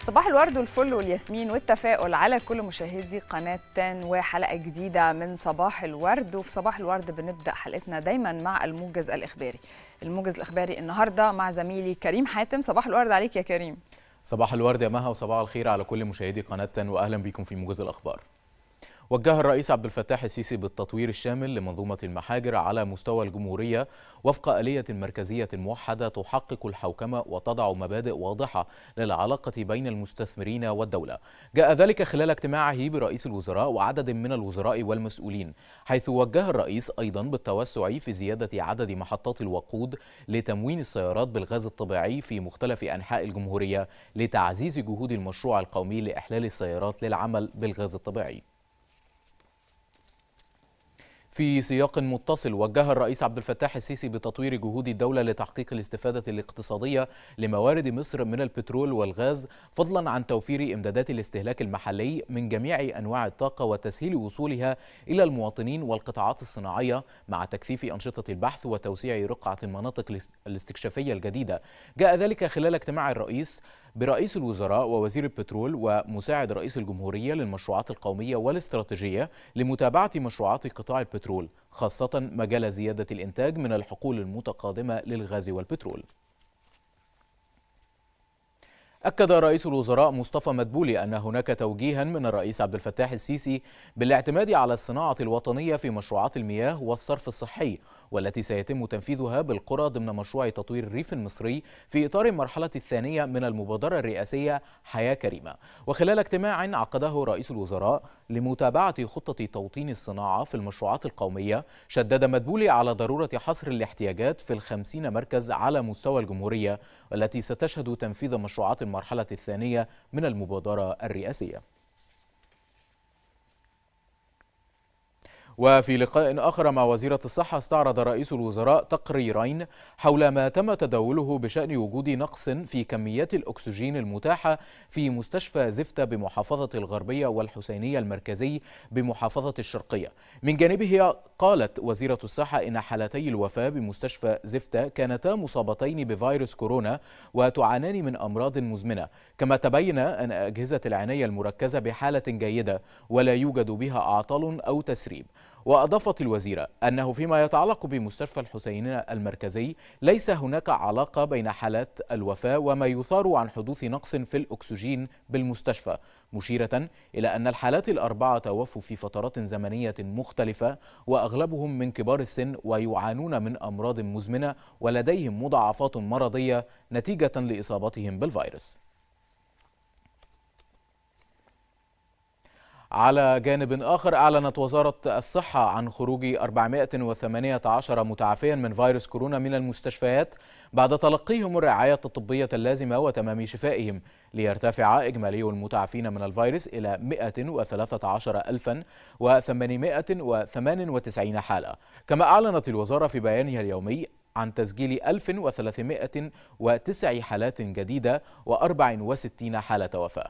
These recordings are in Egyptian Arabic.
صباح الورد والفل والياسمين والتفاؤل على كل مشاهدي قناة تان وحلقة جديدة من صباح الورد وفي صباح الورد بنبدأ حلقتنا دايما مع الموجز الإخباري الموجز الإخباري النهاردة مع زميلي كريم حاتم صباح الورد عليك يا كريم صباح الورد يا مها وصباح الخير على كل مشاهدي قناة تان وأهلا بكم في موجز الأخبار وجه الرئيس عبد الفتاح السيسي بالتطوير الشامل لمنظومة المحاجر على مستوى الجمهورية وفق آلية مركزية موحدة تحقق الحوكمة وتضع مبادئ واضحة للعلاقة بين المستثمرين والدولة جاء ذلك خلال اجتماعه برئيس الوزراء وعدد من الوزراء والمسؤولين حيث وجه الرئيس أيضا بالتوسع في زيادة عدد محطات الوقود لتموين السيارات بالغاز الطبيعي في مختلف أنحاء الجمهورية لتعزيز جهود المشروع القومي لإحلال السيارات للعمل بالغاز الطبيعي في سياق متصل وجه الرئيس عبد الفتاح السيسي بتطوير جهود الدولة لتحقيق الاستفادة الاقتصادية لموارد مصر من البترول والغاز فضلا عن توفير إمدادات الاستهلاك المحلي من جميع أنواع الطاقة وتسهيل وصولها إلى المواطنين والقطاعات الصناعية مع تكثيف أنشطة البحث وتوسيع رقعة المناطق الاستكشافية الجديدة جاء ذلك خلال اجتماع الرئيس برئيس الوزراء ووزير البترول ومساعد رئيس الجمهورية للمشروعات القومية والاستراتيجية لمتابعة مشروعات قطاع البترول خاصة مجال زيادة الإنتاج من الحقول المتقادمة للغاز والبترول أكد رئيس الوزراء مصطفى مدبولي أن هناك توجيها من الرئيس عبد الفتاح السيسي بالاعتماد على الصناعة الوطنية في مشروعات المياه والصرف الصحي والتي سيتم تنفيذها بالقرى ضمن مشروع تطوير الريف المصري في إطار المرحلة الثانية من المبادرة الرئاسية حياة كريمة وخلال اجتماع عقده رئيس الوزراء لمتابعة خطة توطين الصناعة في المشروعات القومية شدد مدبولي على ضرورة حصر الاحتياجات في الخمسين مركز على مستوى الجمهورية والتي ستشهد تنفيذ مشروعات المرحلة الثانية من المبادرة الرئاسية وفي لقاء آخر مع وزيرة الصحة استعرض رئيس الوزراء تقريرين حول ما تم تداوله بشأن وجود نقص في كميات الأكسجين المتاحة في مستشفى زفتة بمحافظة الغربية والحسينية المركزي بمحافظة الشرقية من جانبه قالت وزيرة الصحة إن حالتي الوفاة بمستشفى زفتة كانتا مصابتين بفيروس كورونا وتعانان من أمراض مزمنة كما تبين أن أجهزة العناية المركزة بحالة جيدة ولا يوجد بها أعطال أو تسريب وأضافت الوزيرة أنه فيما يتعلق بمستشفى الحسين المركزي ليس هناك علاقة بين حالات الوفاة وما يثار عن حدوث نقص في الأكسجين بالمستشفى مشيرة إلى أن الحالات الأربعة توفوا في فترات زمنية مختلفة وأغلبهم من كبار السن ويعانون من أمراض مزمنة ولديهم مضاعفات مرضية نتيجة لإصابتهم بالفيروس على جانب آخر أعلنت وزارة الصحة عن خروج 418 متعافيا من فيروس كورونا من المستشفيات بعد تلقيهم الرعاية الطبية اللازمة وتمام شفائهم ليرتفع إجمالي المتعافين من الفيروس إلى 113898 حالة كما أعلنت الوزارة في بيانها اليومي عن تسجيل 1309 حالات جديدة و64 حالة وفاة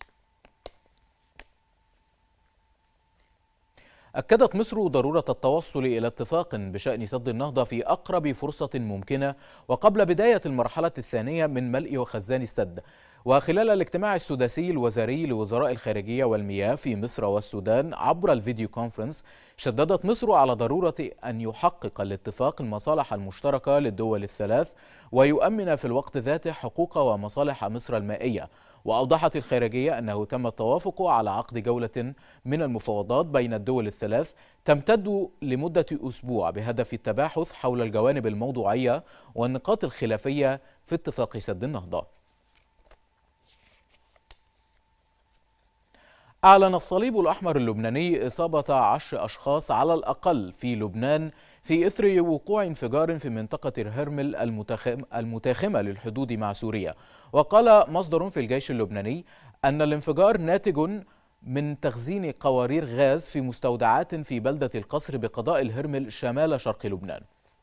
أكدت مصر ضرورة التوصل إلى اتفاق بشأن سد النهضة في أقرب فرصة ممكنة وقبل بداية المرحلة الثانية من ملء وخزان السد وخلال الاجتماع السداسي الوزاري لوزراء الخارجية والمياه في مصر والسودان عبر الفيديو كونفرنس شددت مصر على ضرورة أن يحقق الاتفاق المصالح المشتركة للدول الثلاث ويؤمن في الوقت ذاته حقوق ومصالح مصر المائية وأوضحت الخارجية أنه تم التوافق على عقد جولة من المفاوضات بين الدول الثلاث تمتد لمدة أسبوع بهدف التباحث حول الجوانب الموضوعية والنقاط الخلافية في اتفاق سد النهضة أعلن الصليب الأحمر اللبناني إصابة عشر أشخاص على الأقل في لبنان في إثر وقوع انفجار في منطقة هرمل المتاخمة للحدود مع سوريا وقال مصدر في الجيش اللبناني أن الانفجار ناتج من تخزين قوارير غاز في مستودعات في بلدة القصر بقضاء الهرمل شمال شرق لبنان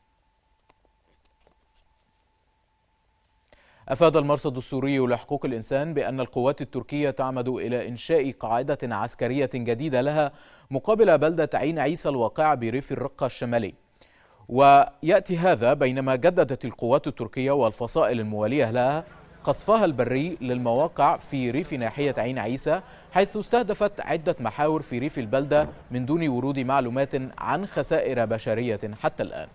أفاد المرصد السوري لحقوق الإنسان بأن القوات التركية تعمد إلى إنشاء قاعدة عسكرية جديدة لها مقابل بلدة عين عيسى الواقعة بريف الرقة الشمالي ويأتي هذا بينما جددت القوات التركية والفصائل الموالية لها قصفها البري للمواقع في ريف ناحية عين عيسى حيث استهدفت عدة محاور في ريف البلدة من دون ورود معلومات عن خسائر بشرية حتى الآن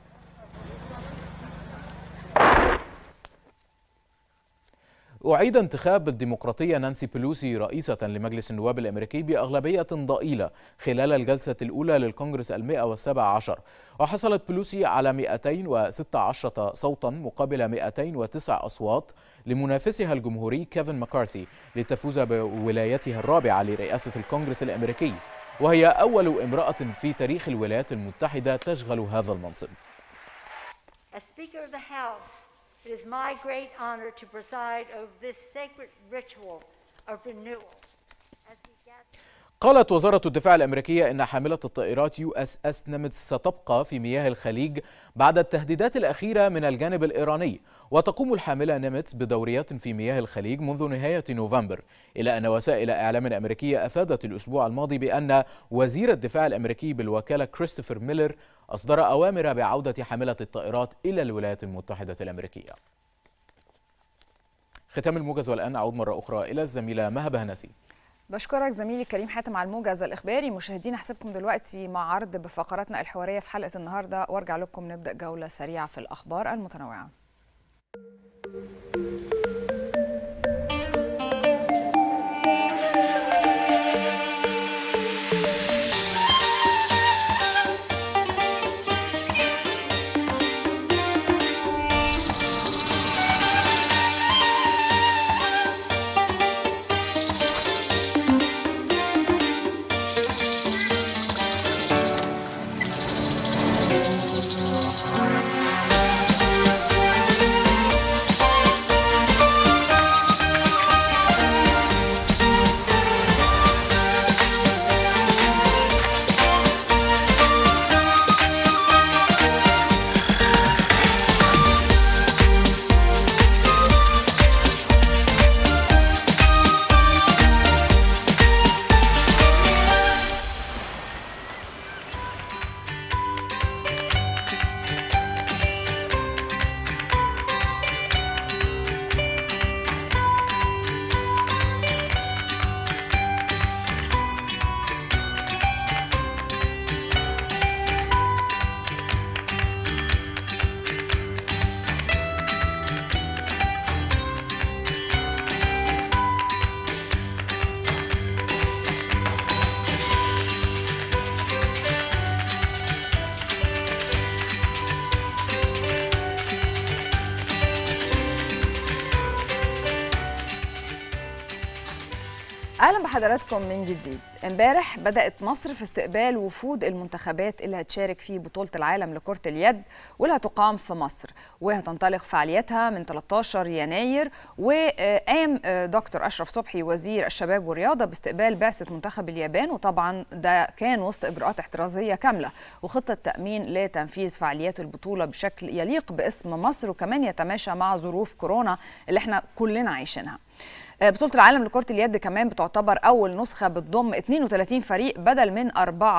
أعيد انتخاب الديمقراطية نانسي بلوسي رئيسة لمجلس النواب الأمريكي بأغلبية ضئيلة خلال الجلسة الأولى للكونغرس المئة والسابع عشر وحصلت بلوسي على 216 صوتا مقابل 209 أصوات لمنافسها الجمهوري كيفن ماكارثي لتفوز بولايتها الرابعة لرئاسة الكونغرس الأمريكي وهي أول امرأة في تاريخ الولايات المتحدة تشغل هذا المنصب As Speaker of the House, it is my great honor to preside over this sacred ritual of renewal. As we gather قالت وزارة الدفاع الأمريكية إن حاملة الطائرات يو اس اس نيمتس ستبقى في مياه الخليج بعد التهديدات الأخيرة من الجانب الإيراني وتقوم الحاملة نيمتس بدوريات في مياه الخليج منذ نهاية نوفمبر إلى أن وسائل إعلام أمريكية أفادت الأسبوع الماضي بأن وزير الدفاع الأمريكي بالوكالة كريستوفر ميلر أصدر أوامر بعودة حاملة الطائرات إلى الولايات المتحدة الأمريكية ختام الموجز والآن أعود مرة أخرى إلى الزميلة مها بهنسي بشكرك زميلي كريم حاتم على الموجز الاخباري مشاهدينا حسابكم دلوقتي مع عرض بفقراتنا الحواريه في حلقه النهارده وارجع لكم نبدا جوله سريعه في الاخبار المتنوعه اهلا بحضراتكم من جديد امبارح بدات مصر في استقبال وفود المنتخبات اللي هتشارك في بطوله العالم لكره اليد واللي هتقام في مصر وهتنطلق فعالياتها من 13 يناير وقام دكتور اشرف صبحي وزير الشباب والرياضه باستقبال بعثه منتخب اليابان وطبعا ده كان وسط اجراءات احترازيه كامله وخطه تامين لتنفيذ فعاليات البطوله بشكل يليق باسم مصر وكمان يتماشى مع ظروف كورونا اللي احنا كلنا عايشينها بطولة العالم لكرة اليد كمان بتعتبر أول نسخة بتضم 32 فريق بدل من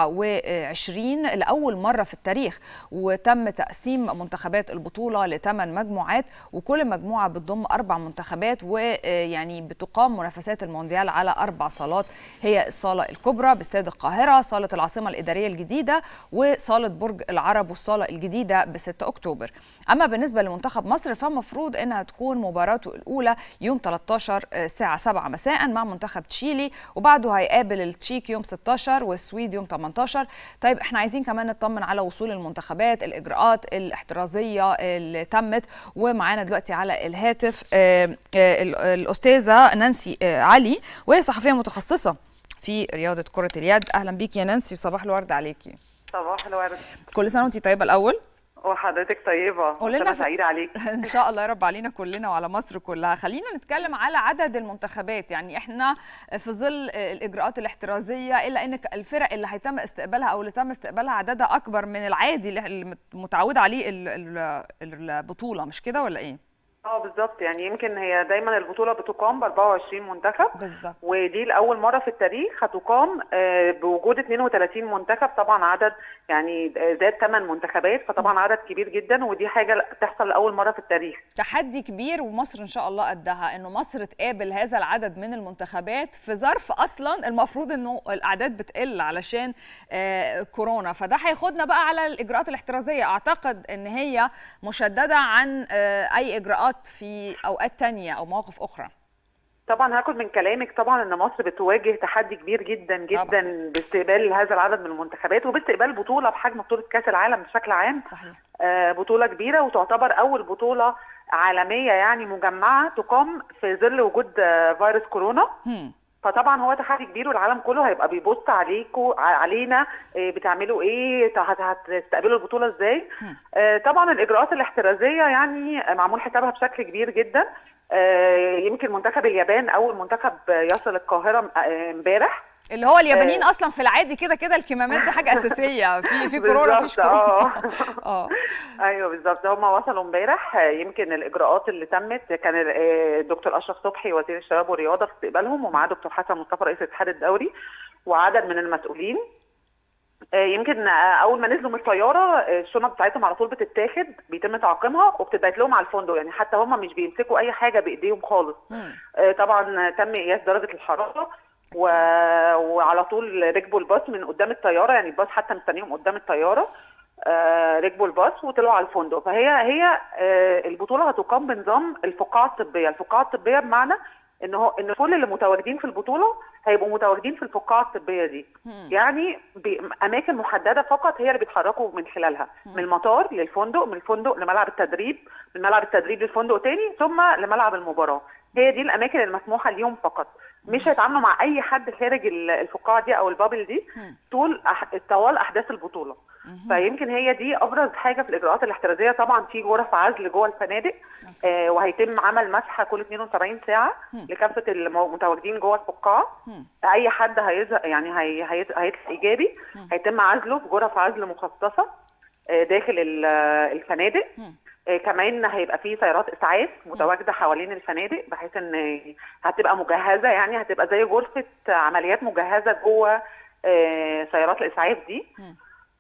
24 لأول مرة في التاريخ وتم تقسيم منتخبات البطولة لثمان مجموعات وكل مجموعة بتضم أربع منتخبات ويعني بتقام منافسات المونديال على أربع صالات هي الصالة الكبرى باستاد القاهرة صالة العاصمة الإدارية الجديدة وصالة برج العرب والصالة الجديدة ب 6 أكتوبر أما بالنسبة لمنتخب مصر فمفروض أنها تكون مباراته الأولى يوم 13 الساعة 7 مساء مع منتخب تشيلي وبعده هيقابل التشيك يوم 16 والسويد يوم 18 طيب احنا عايزين كمان نطمن على وصول المنتخبات الإجراءات الاحترازية اللي تمت ومعانا دلوقتي على الهاتف آه، آه، الأستاذة نانسي آه، علي وهي صحفية متخصصة في رياضة كرة اليد أهلا بيكي يا نانسي وصباح الورد عليكي صباح الورد كل سنة وانتي طيبة الأول وحضرتك طيبة قول لنا سنة في- سعيدة عليك ان شاء الله يا رب علينا كلنا وعلى مصر كلها خلينا نتكلم على عدد المنتخبات يعني احنا في ظل الاجراءات الاحترازيه الا ان الفرق اللي هيتم استقبالها او اللي تم استقبالها عددها اكبر من العادي اللي- اللي متعود عليه ال- ال- البطوله مش كده ولا ايه اه بالظبط يعني يمكن هي دايما البطوله بتقام ب 24 منتخب بالظبط ودي لاول مره في التاريخ هتقام آه، بوجود 32 منتخب طبعا عدد يعني زاد 8 منتخبات فطبعا عدد كبير جدا ودي حاجه بتحصل لاول مره في التاريخ تحدي كبير ومصر ان شاء الله قدها انه مصر تقابل هذا العدد من المنتخبات في ظرف اصلا المفروض انه الاعداد بتقل علشان آه، كورونا فده هياخدنا بقى على الاجراءات الاحترازيه اعتقد ان هي مشدده عن آه، اي اجراءات في اوقات تانية او مواقف اخرى طبعا هاخد من كلامك طبعا ان مصر بتواجه تحدي كبير جدا جدا طبعاً. باستقبال هذا العدد من المنتخبات وباستقبال بطوله بحجم بطوله كاس العالم بشكل عام صحيح آه، بطوله كبيره وتعتبر اول بطوله عالميه يعني مجمعه تقام في ظل وجود آه، فيروس كورونا هم. فطبعا هو تحدي كبير والعالم كله هيبقى بيبص عليكم علينا آه، بتعملوا ايه هت- هتستقبلوا البطوله ازاي هم. آه، طبعا الاجراءات الاحترازيه يعني معمول حسابها بشكل كبير جدا آه، يمكن منتخب اليابان اول منتخب يصل القاهره آه، امبارح اللي هو اليابانيين اصلا في العادي كده كده الكمامات دي حاجه اساسيه في في كورونا مفيش بالظبط، كورونا اه اه ايوه بالظبط هم وصلوا امبارح آه، يمكن الاجراءات اللي تمت كان ال- آه، الدكتور اشرف صبحي وزير الشباب والرياضه في استقبالهم ومعاه دكتور حسن مصطفى رئيس الاتحاد الدولي وعدد من المسؤولين آه، يمكن آه، اول ما نزلوا من الطياره آه، الشنط بتاعتهم على طول بتتاخد بيتم تعقيمها وبتتبعت لهم على الفندق يعني حتى هم مش بيمسكوا اي حاجه بايديهم خالص هم. آه، طبعا تم قياس درجه الحراره و... وعلى طول ركبوا الباص من قدام الطياره يعني الباص حتى مستنيهم قدام الطياره آه، ركبوا الباص وطلعوا على الفندق فهي هي آه، البطوله هتقام بنظام الفقاعه الطبيه الفقاعه الطبيه بمعنى ان هو ان كل اللي متواجدين في البطوله هيبقوا متواجدين في الفقاعه الطبيه دي هم. يعني باماكن محدده فقط هي اللي بيتحركوا من خلالها مم. من المطار للفندق من الفندق لملعب التدريب من ملعب التدريب للفندق تاني ثم لملعب المباراه هي دي الاماكن المسموحه ليهم فقط مش هيتعاملوا مع اي حد خارج ال- الفقاعه دي او البابل دي مم. طول أح... طوال احداث البطوله مهم. فيمكن هي دي ابرز حاجه في الاجراءات الاحترازيه طبعا في غرف عزل جوه الفنادق آه وهيتم عمل مسحه كل 72 ساعه مم. لكافه المتواجدين جوه الفقاعه هم. اي حد هيظهر يعني هي هي- هيطلع ايجابي مم. هيتم عزله في غرف عزل مخصصه آه، داخل ال- آه، الفنادق مم. آه، كمان هيبقى في سيارات اسعاف متواجده حوالين الفنادق بحيث ان هتبقى مجهزه يعني هتبقى زي غرفه عمليات مجهزه جوه آه، سيارات الاسعاف دي مم.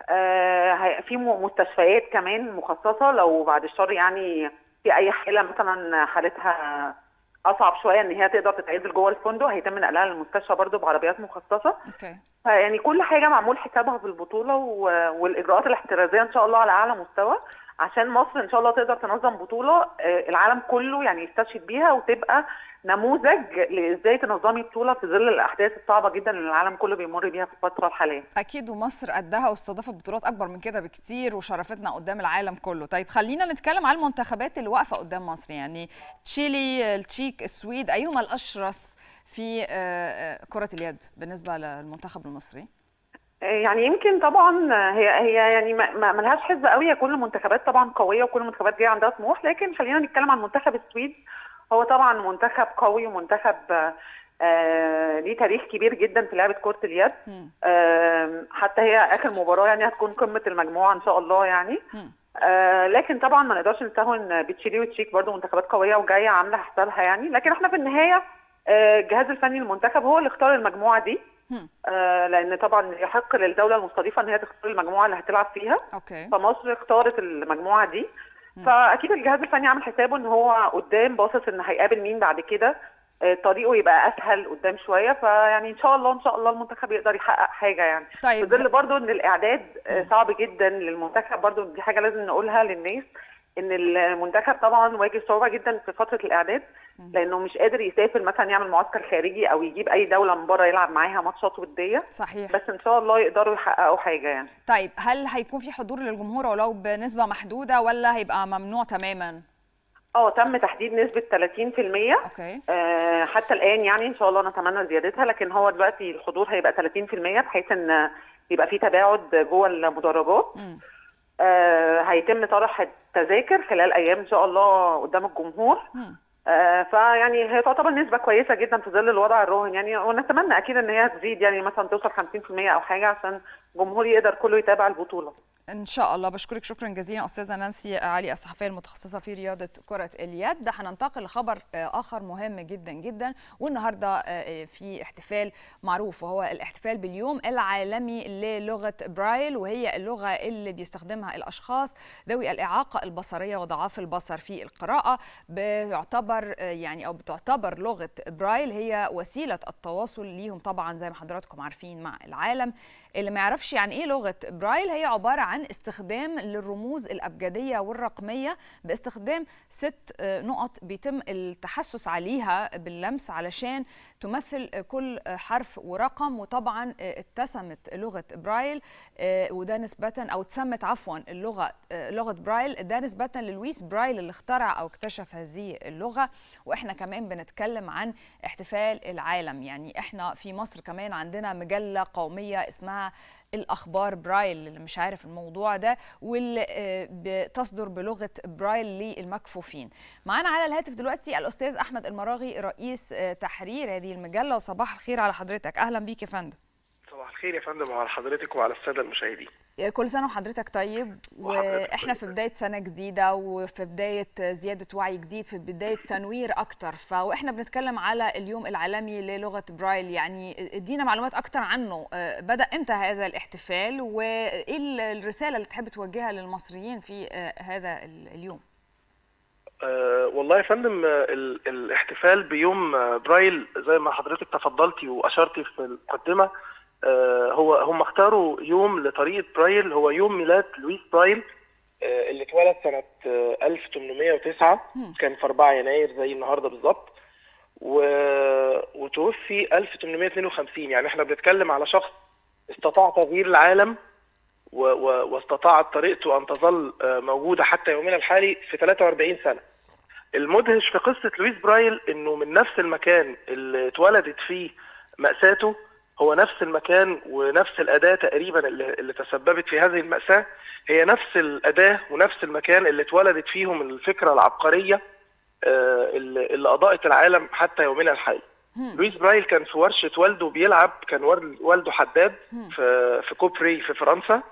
آه، هي- في م- مستشفيات كمان مخصصه لو بعد الشر يعني في اي حاله مثلا حالتها اصعب شويه ان هي تقدر تتعزل جوه الفندق هيتم نقلها للمستشفى برضو بعربيات مخصصه اوكي فيعني كل حاجه معمول حسابها في البطوله و- والاجراءات الاحترازيه ان شاء الله على اعلى مستوى عشان مصر ان شاء الله تقدر تنظم بطوله آه، العالم كله يعني يستشهد بيها وتبقى نموذج لازاي تنظمي بطوله في ظل الاحداث الصعبه جدا اللي العالم كله بيمر بيها في الفتره الحاليه اكيد ومصر قدها واستضافت بطولات اكبر من كده بكتير وشرفتنا قدام العالم كله طيب خلينا نتكلم على المنتخبات اللي واقفه قدام مصر يعني تشيلي التشيك السويد ايهما الاشرس في آه، آه، كره اليد بالنسبه للمنتخب المصري يعني يمكن طبعا هي هي يعني ما ما- ملهاش حسبه قوي هي كل المنتخبات طبعا قويه وكل المنتخبات جايه عندها طموح لكن خلينا نتكلم عن منتخب السويد هو طبعا منتخب قوي ومنتخب آه ليه تاريخ كبير جدا في لعبه كره اليد مم. آه حتى هي اخر مباراه يعني هتكون قمه المجموعه ان شاء الله يعني مم. آه لكن طبعا ما نقدرش نستهون ان بتشيلي وتشيك برضو منتخبات قويه وجايه عامله حسابها يعني لكن احنا في النهايه آه، الجهاز الفني للمنتخب هو اللي اختار المجموعه دي مم. آه، لان طبعا يحق للدوله المستضيفه ان هي تختار المجموعه اللي هتلعب فيها اوكي فمصر اختارت المجموعه دي فاكيد الجهاز الفني عامل حسابه ان هو قدام باصص ان هيقابل مين بعد كده آه، طريقه يبقى اسهل قدام شويه فيعني ان شاء الله ان شاء الله المنتخب يقدر يحقق حاجه يعني في طيب ظل برضو ان الاعداد آه، صعب جدا للمنتخب برضو دي حاجه لازم نقولها للناس ان المنتخب طبعا واجه صعوبه جدا في فتره الاعداد لانه مش قادر يسافر مثلا يعمل معسكر خارجي او يجيب اي دوله من بره يلعب معاها ماتشات وديه صحيح بس ان شاء الله يقدروا يحققوا حاجه يعني طيب هل هيكون في حضور للجمهور ولو بنسبه محدوده ولا هيبقى ممنوع تماما اه تم تحديد نسبه 30% اوكي آه، حتى الان يعني ان شاء الله نتمنى زيادتها لكن هو دلوقتي الحضور هيبقى 30% بحيث ان يبقى في تباعد جوه المدرجات مم. آه، هيتم طرح التذاكر خلال ايام ان شاء الله قدام الجمهور مم. آه، فيعني هي تعتبر نسبه كويسه جدا في ظل الوضع الراهن يعني ونتمنى اكيد ان هي تزيد يعني مثلا توصل 50% او حاجه عشان الجمهور يقدر كله يتابع البطوله ان شاء الله بشكرك شكرا جزيلا استاذه نانسي علي الصحفيه المتخصصه في رياضه كره اليد هننتقل لخبر اخر مهم جدا جدا والنهارده في احتفال معروف وهو الاحتفال باليوم العالمي للغه برايل وهي اللغه اللي بيستخدمها الاشخاص ذوي الاعاقه البصريه وضعاف البصر في القراءه بيعتبر يعني او بتعتبر لغه برايل هي وسيله التواصل ليهم طبعا زي ما حضراتكم عارفين مع العالم اللي ما يعرفش يعني ايه لغه برايل هي عباره عن استخدام للرموز الابجديه والرقميه باستخدام ست نقط بيتم التحسس عليها باللمس علشان تمثل كل حرف ورقم وطبعا اتسمت لغه برايل وده نسبه او اتسمت عفوا اللغه لغه برايل ده نسبه للويس برايل اللي اخترع او اكتشف هذه اللغه واحنا كمان بنتكلم عن احتفال العالم يعني احنا في مصر كمان عندنا مجله قوميه اسمها الاخبار برايل اللي مش عارف الموضوع ده واللي بتصدر بلغه برايل للمكفوفين معانا على الهاتف دلوقتي الاستاذ احمد المراغي رئيس تحرير هذه المجله وصباح الخير على حضرتك اهلا بيك يا فندم صباح الخير يا فندم وعلى حضرتك وعلى الساده المشاهدين كل سنه وحضرتك طيب واحنا في بدايه سنه جديده وفي بدايه زياده وعي جديد في بدايه تنوير اكتر فاحنا بنتكلم على اليوم العالمي للغه برايل يعني ادينا معلومات اكتر عنه بدا امتى هذا الاحتفال وايه الرساله اللي تحب توجهها للمصريين في هذا اليوم أه والله يا فندم الاحتفال بيوم برايل زي ما حضرتك تفضلتي واشرتي في المقدمه هو هم اختاروا يوم لطريقه برايل هو يوم ميلاد لويس برايل اللي اتولد سنه 1809 كان في 4 يناير زي النهارده بالظبط و... وتوفي 1852 يعني احنا بنتكلم على شخص استطاع تغيير العالم و... و... واستطاعت طريقته ان تظل موجوده حتى يومنا الحالي في 43 سنه. المدهش في قصه لويس برايل انه من نفس المكان اللي اتولدت فيه مأساته هو نفس المكان ونفس الأداة تقريبا اللي, اللي تسببت في هذه المأساة هي نفس الأداة ونفس المكان اللي اتولدت فيهم الفكرة العبقرية اللي, اللي أضاءت العالم حتى يومنا الحالي. لويس برايل كان في ورشة والده بيلعب كان والده حداد في في كوبري في فرنسا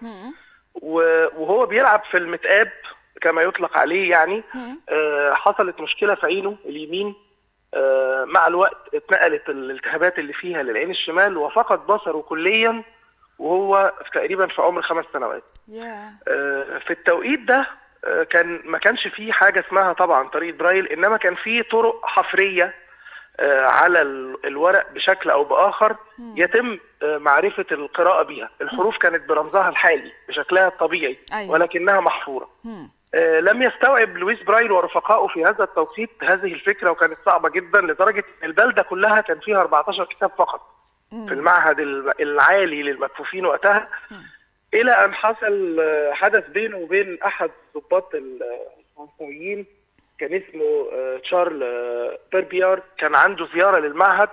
وهو بيلعب في المتقاب كما يطلق عليه يعني حصلت مشكلة في عينه اليمين مع الوقت اتنقلت الالتهابات اللي فيها للعين الشمال وفقد بصره كليا وهو في تقريبا في عمر خمس سنوات yeah. في التوقيت ده كان ما كانش فيه حاجه اسمها طبعا طريقه برايل انما كان فيه طرق حفريه على الورق بشكل او باخر يتم معرفه القراءه بها الحروف كانت برمزها الحالي بشكلها الطبيعي أيوة. ولكنها محفوره لم يستوعب لويس برايل ورفقائه في هذا التوقيت هذه الفكره وكانت صعبه جدا لدرجه ان البلده كلها كان فيها 14 كتاب فقط في المعهد العالي للمكفوفين وقتها الى ان حصل حدث بينه وبين احد ضباط الفرنسيين كان اسمه تشارل بيربيار كان عنده زياره للمعهد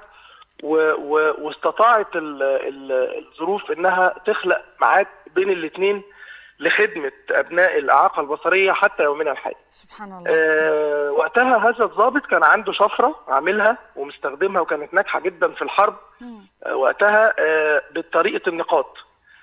واستطاعت الظروف انها تخلق معاد بين الاثنين لخدمه ابناء الاعاقه البصريه حتى يومنا الحالي. سبحان الله. آه وقتها هذا الضابط كان عنده شفره عاملها ومستخدمها وكانت ناجحه جدا في الحرب آه وقتها آه بطريقه النقاط.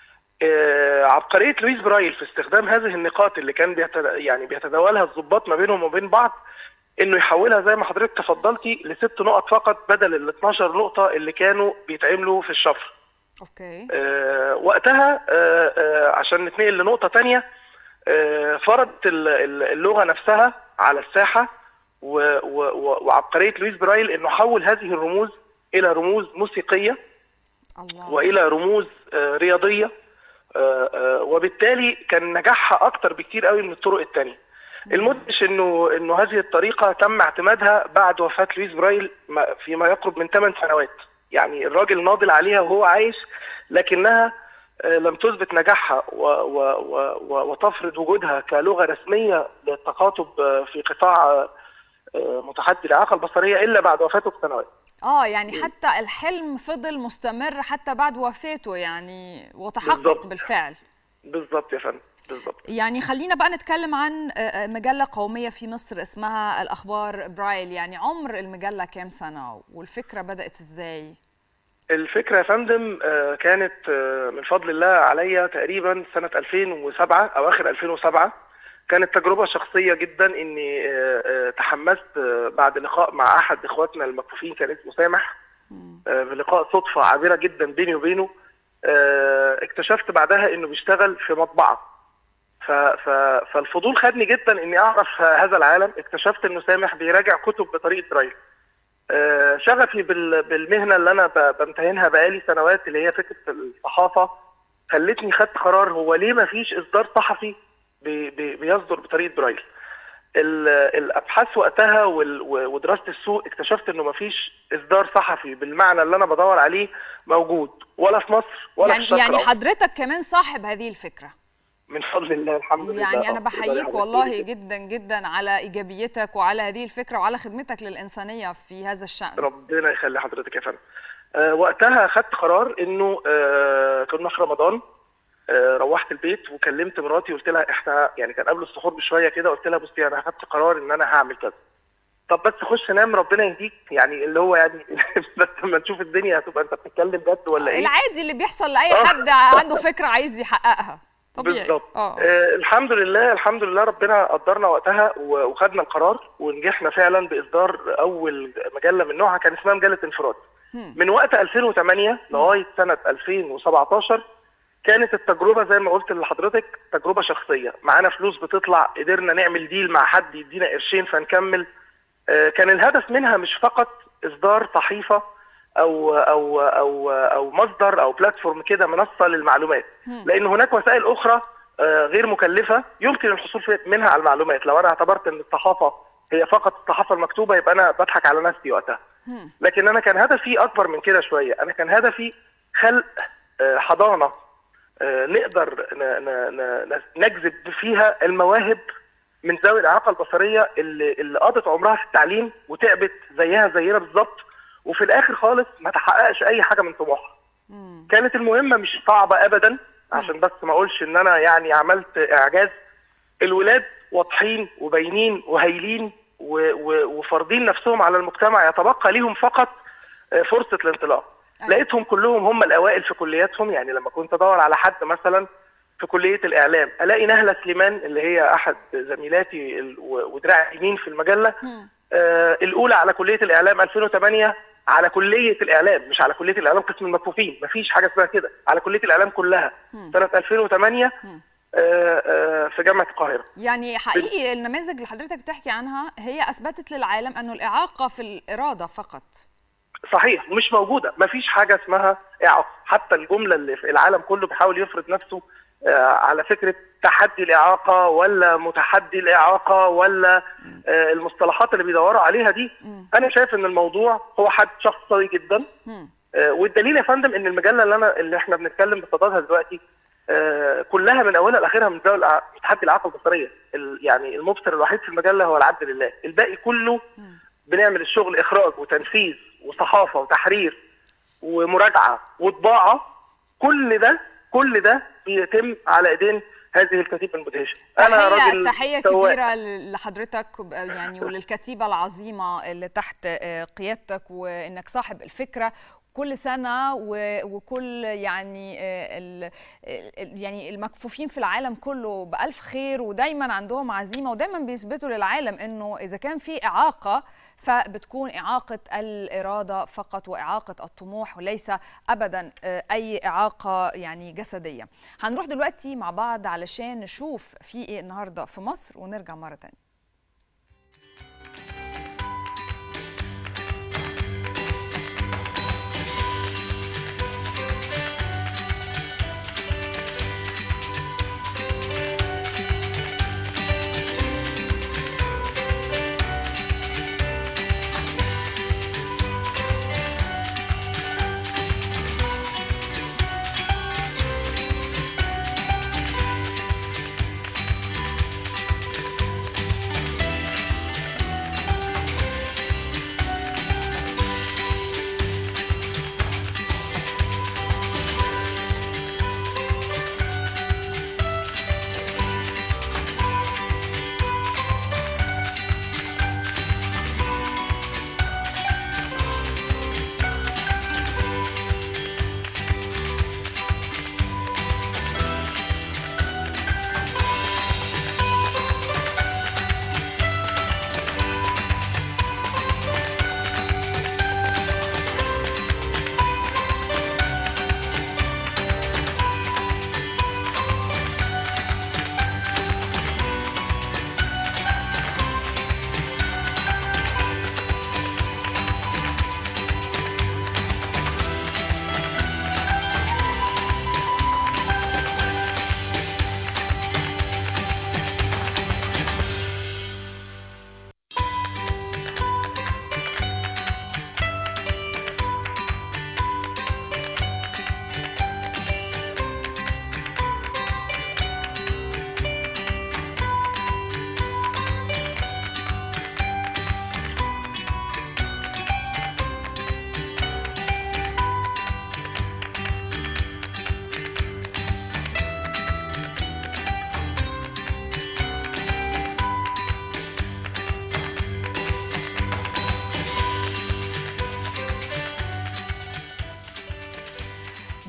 آه عبقريه لويس برايل في استخدام هذه النقاط اللي كان بيتد... يعني بيتداولها الضباط ما بينهم وبين بعض انه يحولها زي ما حضرتك تفضلتي لست نقط فقط بدل ال 12 نقطه اللي كانوا بيتعملوا في الشفره. اوكي آه وقتها آه آه عشان نتنقل لنقطه تانية آه فرضت اللغه نفسها على الساحه و و وعبقريه لويس برايل انه حول هذه الرموز الى رموز موسيقيه الله. والى رموز آه رياضيه آه آه وبالتالي كان نجاحها اكتر بكتير قوي من الطرق الثانيه المدهش انه انه هذه الطريقه تم اعتمادها بعد وفاه لويس برايل فيما يقرب من 8 سنوات يعني الراجل ناضل عليها وهو عايش لكنها لم تثبت نجاحها و و و وتفرض وجودها كلغه رسميه للتخاطب في قطاع متحدي الاعاقه البصريه الا بعد وفاته بسنوات. اه يعني حتى الحلم فضل مستمر حتى بعد وفاته يعني وتحقق بالزبط. بالفعل. بالظبط يا فندم بالظبط. يعني خلينا بقى نتكلم عن مجله قوميه في مصر اسمها الاخبار برايل يعني عمر المجله كام سنه والفكره بدات ازاي؟ الفكرة يا فندم آه، كانت آه، من فضل الله عليا تقريبا سنة 2007 أو آخر 2007 كانت تجربة شخصية جدا إني آه، آه، تحمست آه، بعد لقاء مع أحد إخواتنا المكفوفين كان اسمه سامح آه، في لقاء صدفة عابرة جدا بيني وبينه آه، اكتشفت بعدها إنه بيشتغل في مطبعة ف... ف... فالفضول خدني جدا إني أعرف هذا العالم اكتشفت إنه سامح بيراجع كتب بطريقة برايل آه، شغفي بال- بالمهنه اللي انا ب- بمتهنها بقالي سنوات اللي هي فكره الصحافه خلتني خدت قرار هو ليه ما فيش اصدار صحفي بي- بي- بيصدر بطريقه برايل ال- الابحاث وقتها وال- و- ودراسه السوق اكتشفت انه ما فيش اصدار صحفي بالمعنى اللي انا بدور عليه موجود ولا في مصر ولا يعني في الشرق يعني الأوسط. حضرتك كمان صاحب هذه الفكره من فضل الله الحمد لله يعني انا آه، بحييك حضرتك والله تقولي كده. جدا جدا على ايجابيتك وعلى هذه الفكره وعلى خدمتك للانسانيه في هذا الشان ربنا يخلي حضرتك يا فندم آه وقتها خدت قرار انه آه كنا في رمضان آه روحت البيت وكلمت مراتي وقلت لها احنا يعني كان قبل السحور بشويه كده قلت لها بصي انا خدت قرار ان انا هعمل كذا طب بس خش نام ربنا يهديك يعني اللي هو يعني بس لما نشوف الدنيا هتبقى انت بتتكلم جد ولا ايه العادي اللي بيحصل لاي آه. حد عنده فكره عايز يحققها طبيعي بالظبط اه آه الحمد لله الحمد لله ربنا قدرنا وقتها و- وخدنا القرار ونجحنا فعلا باصدار اول مجله من نوعها كان اسمها مجله انفراد هم. من وقت 2008 لغايه سنه 2017 كانت التجربه زي ما قلت لحضرتك تجربه شخصيه معانا فلوس بتطلع قدرنا نعمل ديل مع حد يدينا قرشين فنكمل آه، كان الهدف منها مش فقط اصدار صحيفه او او او او مصدر او بلاتفورم كده منصه للمعلومات لان هناك وسائل اخرى آه، غير مكلفه يمكن الحصول في- منها على المعلومات لو انا اعتبرت ان الصحافه هي فقط الصحافه المكتوبه يبقى انا بضحك على نفسي وقتها هم. لكن انا كان هدفي اكبر من كده شويه انا كان هدفي خلق آه، حضانه آه، نقدر ن- ن- ن- نجذب فيها المواهب من ذوي الاعاقه البصريه اللي اللي قضت عمرها في التعليم وتعبت زيها زينا بالظبط وفي الاخر خالص ما تحققش اي حاجه من طموحها مم. كانت المهمه مش صعبه ابدا عشان بس ما اقولش ان انا يعني عملت اعجاز الولاد واضحين وباينين وهايلين و- و- وفارضين نفسهم على المجتمع يتبقى ليهم فقط آه، فرصه الانطلاق أيوة. لقيتهم كلهم هم الاوائل في كلياتهم يعني لما كنت ادور على حد مثلا في كليه الاعلام الاقي نهله سليمان اللي هي احد زميلاتي ال- و- ودراع اليمين في المجله هم. آه، الاولى على كليه الاعلام 2008 على كليه الاعلام مش على كليه الاعلام قسم المكفوفين مفيش حاجه اسمها كده على كليه الاعلام كلها مم. سنه 2008 مم. آه، آه، في جامعه القاهره يعني حقيقي النماذج اللي حضرتك بتحكي عنها هي اثبتت للعالم انه الاعاقه في الاراده فقط صحيح مش موجوده مفيش حاجه اسمها اعاقه حتى الجمله اللي في العالم كله بيحاول يفرض نفسه آه، على فكره تحدي الاعاقه ولا متحدي الاعاقه ولا آه، المصطلحات اللي بيدوروا عليها دي مم. انا شايف ان الموضوع هو حد شخصي جدا هم. آه، والدليل يا فندم ان المجله اللي انا اللي احنا بنتكلم بصددها دلوقتي آه، كلها من اولها لاخرها من ذوي الأع- تحدي الاعاقه البصريه ال- يعني المبصر الوحيد في المجله هو العبد لله الباقي كله مم. بنعمل الشغل اخراج وتنفيذ وصحافه وتحرير ومراجعه وطباعه كل ده كل ده بيتم على ايدين هذه الكتيبه المدهشه تحية راجل تحية سواق. كبيرة لحضرتك يعني وللكتيبة العظيمة اللي تحت آه، قيادتك وإنك صاحب الفكرة كل سنة و- وكل يعني آه، ال- ال- يعني المكفوفين في العالم كله بألف خير ودايما عندهم عزيمة ودايما بيثبتوا للعالم إنه إذا كان في إعاقة فبتكون إعاقة الإرادة فقط وإعاقة الطموح وليس أبدا آه، أي إعاقة يعني جسدية هنروح دلوقتي مع بعض علشان نشوف في إيه النهاردة في مصر ونرجع مرة تانية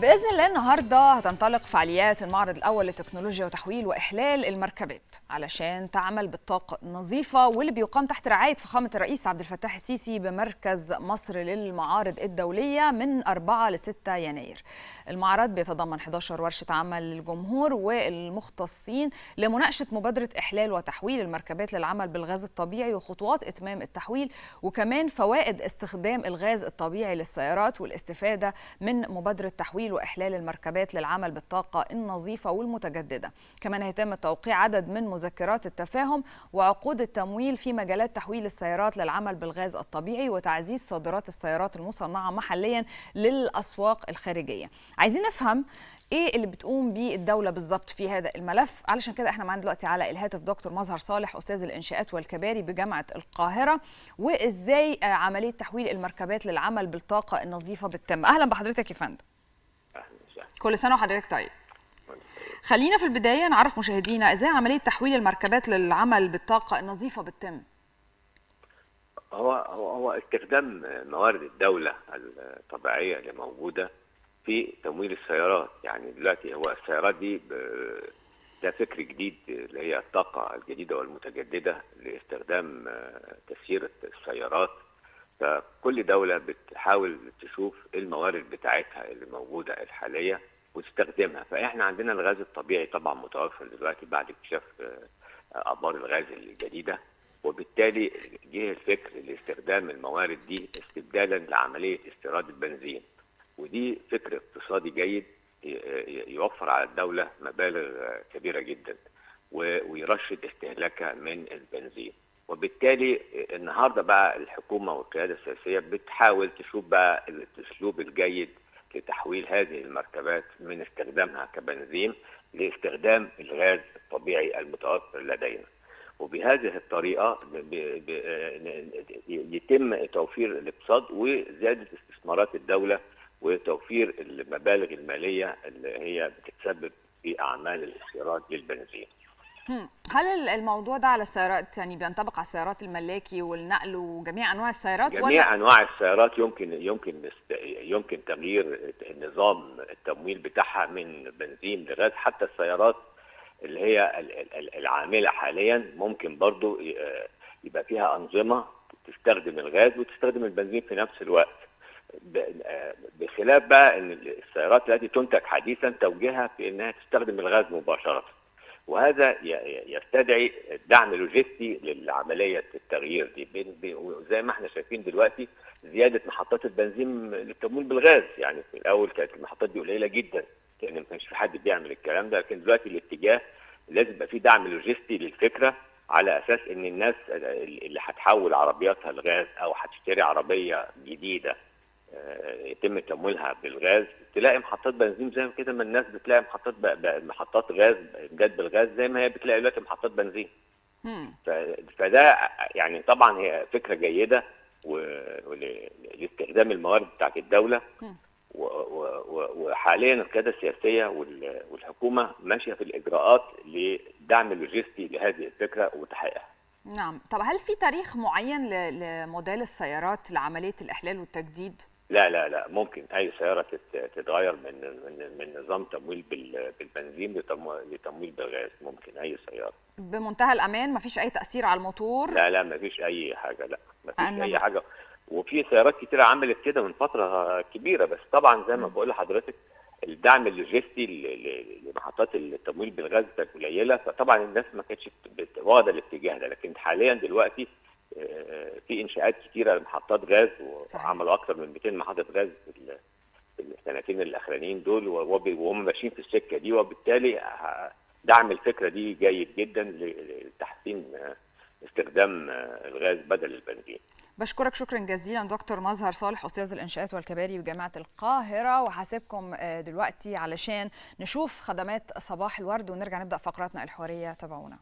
باذن الله النهارده هتنطلق فعاليات المعرض الاول لتكنولوجيا وتحويل واحلال المركبات علشان تعمل بالطاقه النظيفه واللي بيقام تحت رعايه فخامه الرئيس عبد الفتاح السيسي بمركز مصر للمعارض الدوليه من 4 ل 6 يناير. المعرض بيتضمن 11 ورشه عمل للجمهور والمختصين لمناقشه مبادره احلال وتحويل المركبات للعمل بالغاز الطبيعي وخطوات اتمام التحويل وكمان فوائد استخدام الغاز الطبيعي للسيارات والاستفاده من مبادره تحويل واحلال المركبات للعمل بالطاقه النظيفه والمتجدده. كمان هيتم توقيع عدد من مذكرات التفاهم وعقود التمويل في مجالات تحويل السيارات للعمل بالغاز الطبيعي وتعزيز صادرات السيارات المصنعه محليا للاسواق الخارجيه. عايزين نفهم ايه اللي بتقوم بيه الدوله بالظبط في هذا الملف علشان كده احنا معانا دلوقتي على الهاتف دكتور مظهر صالح استاذ الانشاءات والكباري بجامعه القاهره وازاي عمليه تحويل المركبات للعمل بالطاقه النظيفه بتتم اهلا بحضرتك يا فندم كل سنه وحضرتك طيب خلينا في البدايه نعرف مشاهدينا ازاي عمليه تحويل المركبات للعمل بالطاقه النظيفه بتتم هو هو هو استخدام موارد الدوله الطبيعيه اللي موجوده في تمويل السيارات يعني دلوقتي هو السيارات دي ده فكر جديد اللي هي الطاقة الجديدة والمتجددة لاستخدام تسيير السيارات فكل دولة بتحاول تشوف الموارد بتاعتها اللي موجودة الحالية وتستخدمها فإحنا عندنا الغاز الطبيعي طبعا متوفر دلوقتي بعد اكتشاف أبار الغاز الجديدة وبالتالي جه الفكر لاستخدام الموارد دي استبدالا لعملية استيراد البنزين ودي فكر اقتصادي جيد يوفر على الدولة مبالغ كبيرة جدا ويرشد استهلاكها من البنزين وبالتالي النهارده بقى الحكومة والقيادة السياسية بتحاول تشوف بقى الأسلوب الجيد لتحويل هذه المركبات من استخدامها كبنزين لاستخدام الغاز الطبيعي المتوفر لدينا وبهذه الطريقة يتم توفير الاقتصاد وزيادة استثمارات الدولة وتوفير المبالغ الماليه اللي هي بتتسبب في اعمال الاستيراد للبنزين. هل الموضوع ده على السيارات يعني بينطبق على السيارات الملاكي والنقل وجميع انواع السيارات جميع ولا؟ انواع السيارات يمكن يمكن يمكن تغيير نظام التمويل بتاعها من بنزين لغاز حتى السيارات اللي هي العامله حاليا ممكن برضو يبقى فيها انظمه تستخدم الغاز وتستخدم البنزين في نفس الوقت. بخلاف بقى ان السيارات التي تنتج حديثا توجيهها في انها تستخدم الغاز مباشره وهذا يستدعي دعم لوجستي لعمليه التغيير دي زي ما احنا شايفين دلوقتي زياده محطات البنزين للتمويل بالغاز يعني في الاول كانت المحطات دي قليله جدا لان ما كانش في حد بيعمل الكلام ده لكن دلوقتي الاتجاه لازم يبقى في دعم لوجستي للفكره على اساس ان الناس اللي هتحول عربياتها لغاز او هتشتري عربيه جديده يتم تمويلها بالغاز تلاقي محطات بنزين زي كده ما الناس بتلاقي محطات محطات غاز امداد بالغاز زي ما هي بتلاقي دلوقتي محطات بنزين فده يعني طبعا هي فكره جيده ولاستخدام الموارد بتاعت الدوله وحاليا القياده السياسيه والحكومه ماشيه في الاجراءات لدعم اللوجستي لهذه الفكره وتحقيقها نعم طب هل في تاريخ معين لموديل السيارات لعمليه الاحلال والتجديد لا لا لا ممكن اي سياره تتغير من من من نظام تمويل بالبنزين لتمويل بالغاز ممكن اي سياره بمنتهى الامان مفيش اي تاثير على الموتور لا لا مفيش اي حاجه لا مفيش أنا... اي حاجه وفي سيارات كتيره عملت كده من فتره كبيره بس طبعا زي ما بقول لحضرتك الدعم اللوجستي لمحطات التمويل بالغاز كانت قليله فطبعا الناس ما كانتش واخده الاتجاه ده لكن حاليا دلوقتي في انشاءات كتيره لمحطات غاز وعملوا اكثر من 200 محطه غاز في السنتين الاخرانيين دول وهم ماشيين في السكه دي وبالتالي دعم الفكره دي جيد جدا لتحسين استخدام الغاز بدل البنزين. بشكرك شكرا جزيلا دكتور مظهر صالح استاذ الانشاءات والكباري بجامعه القاهره وهسيبكم دلوقتي علشان نشوف خدمات صباح الورد ونرجع نبدا فقراتنا الحواريه تابعونا.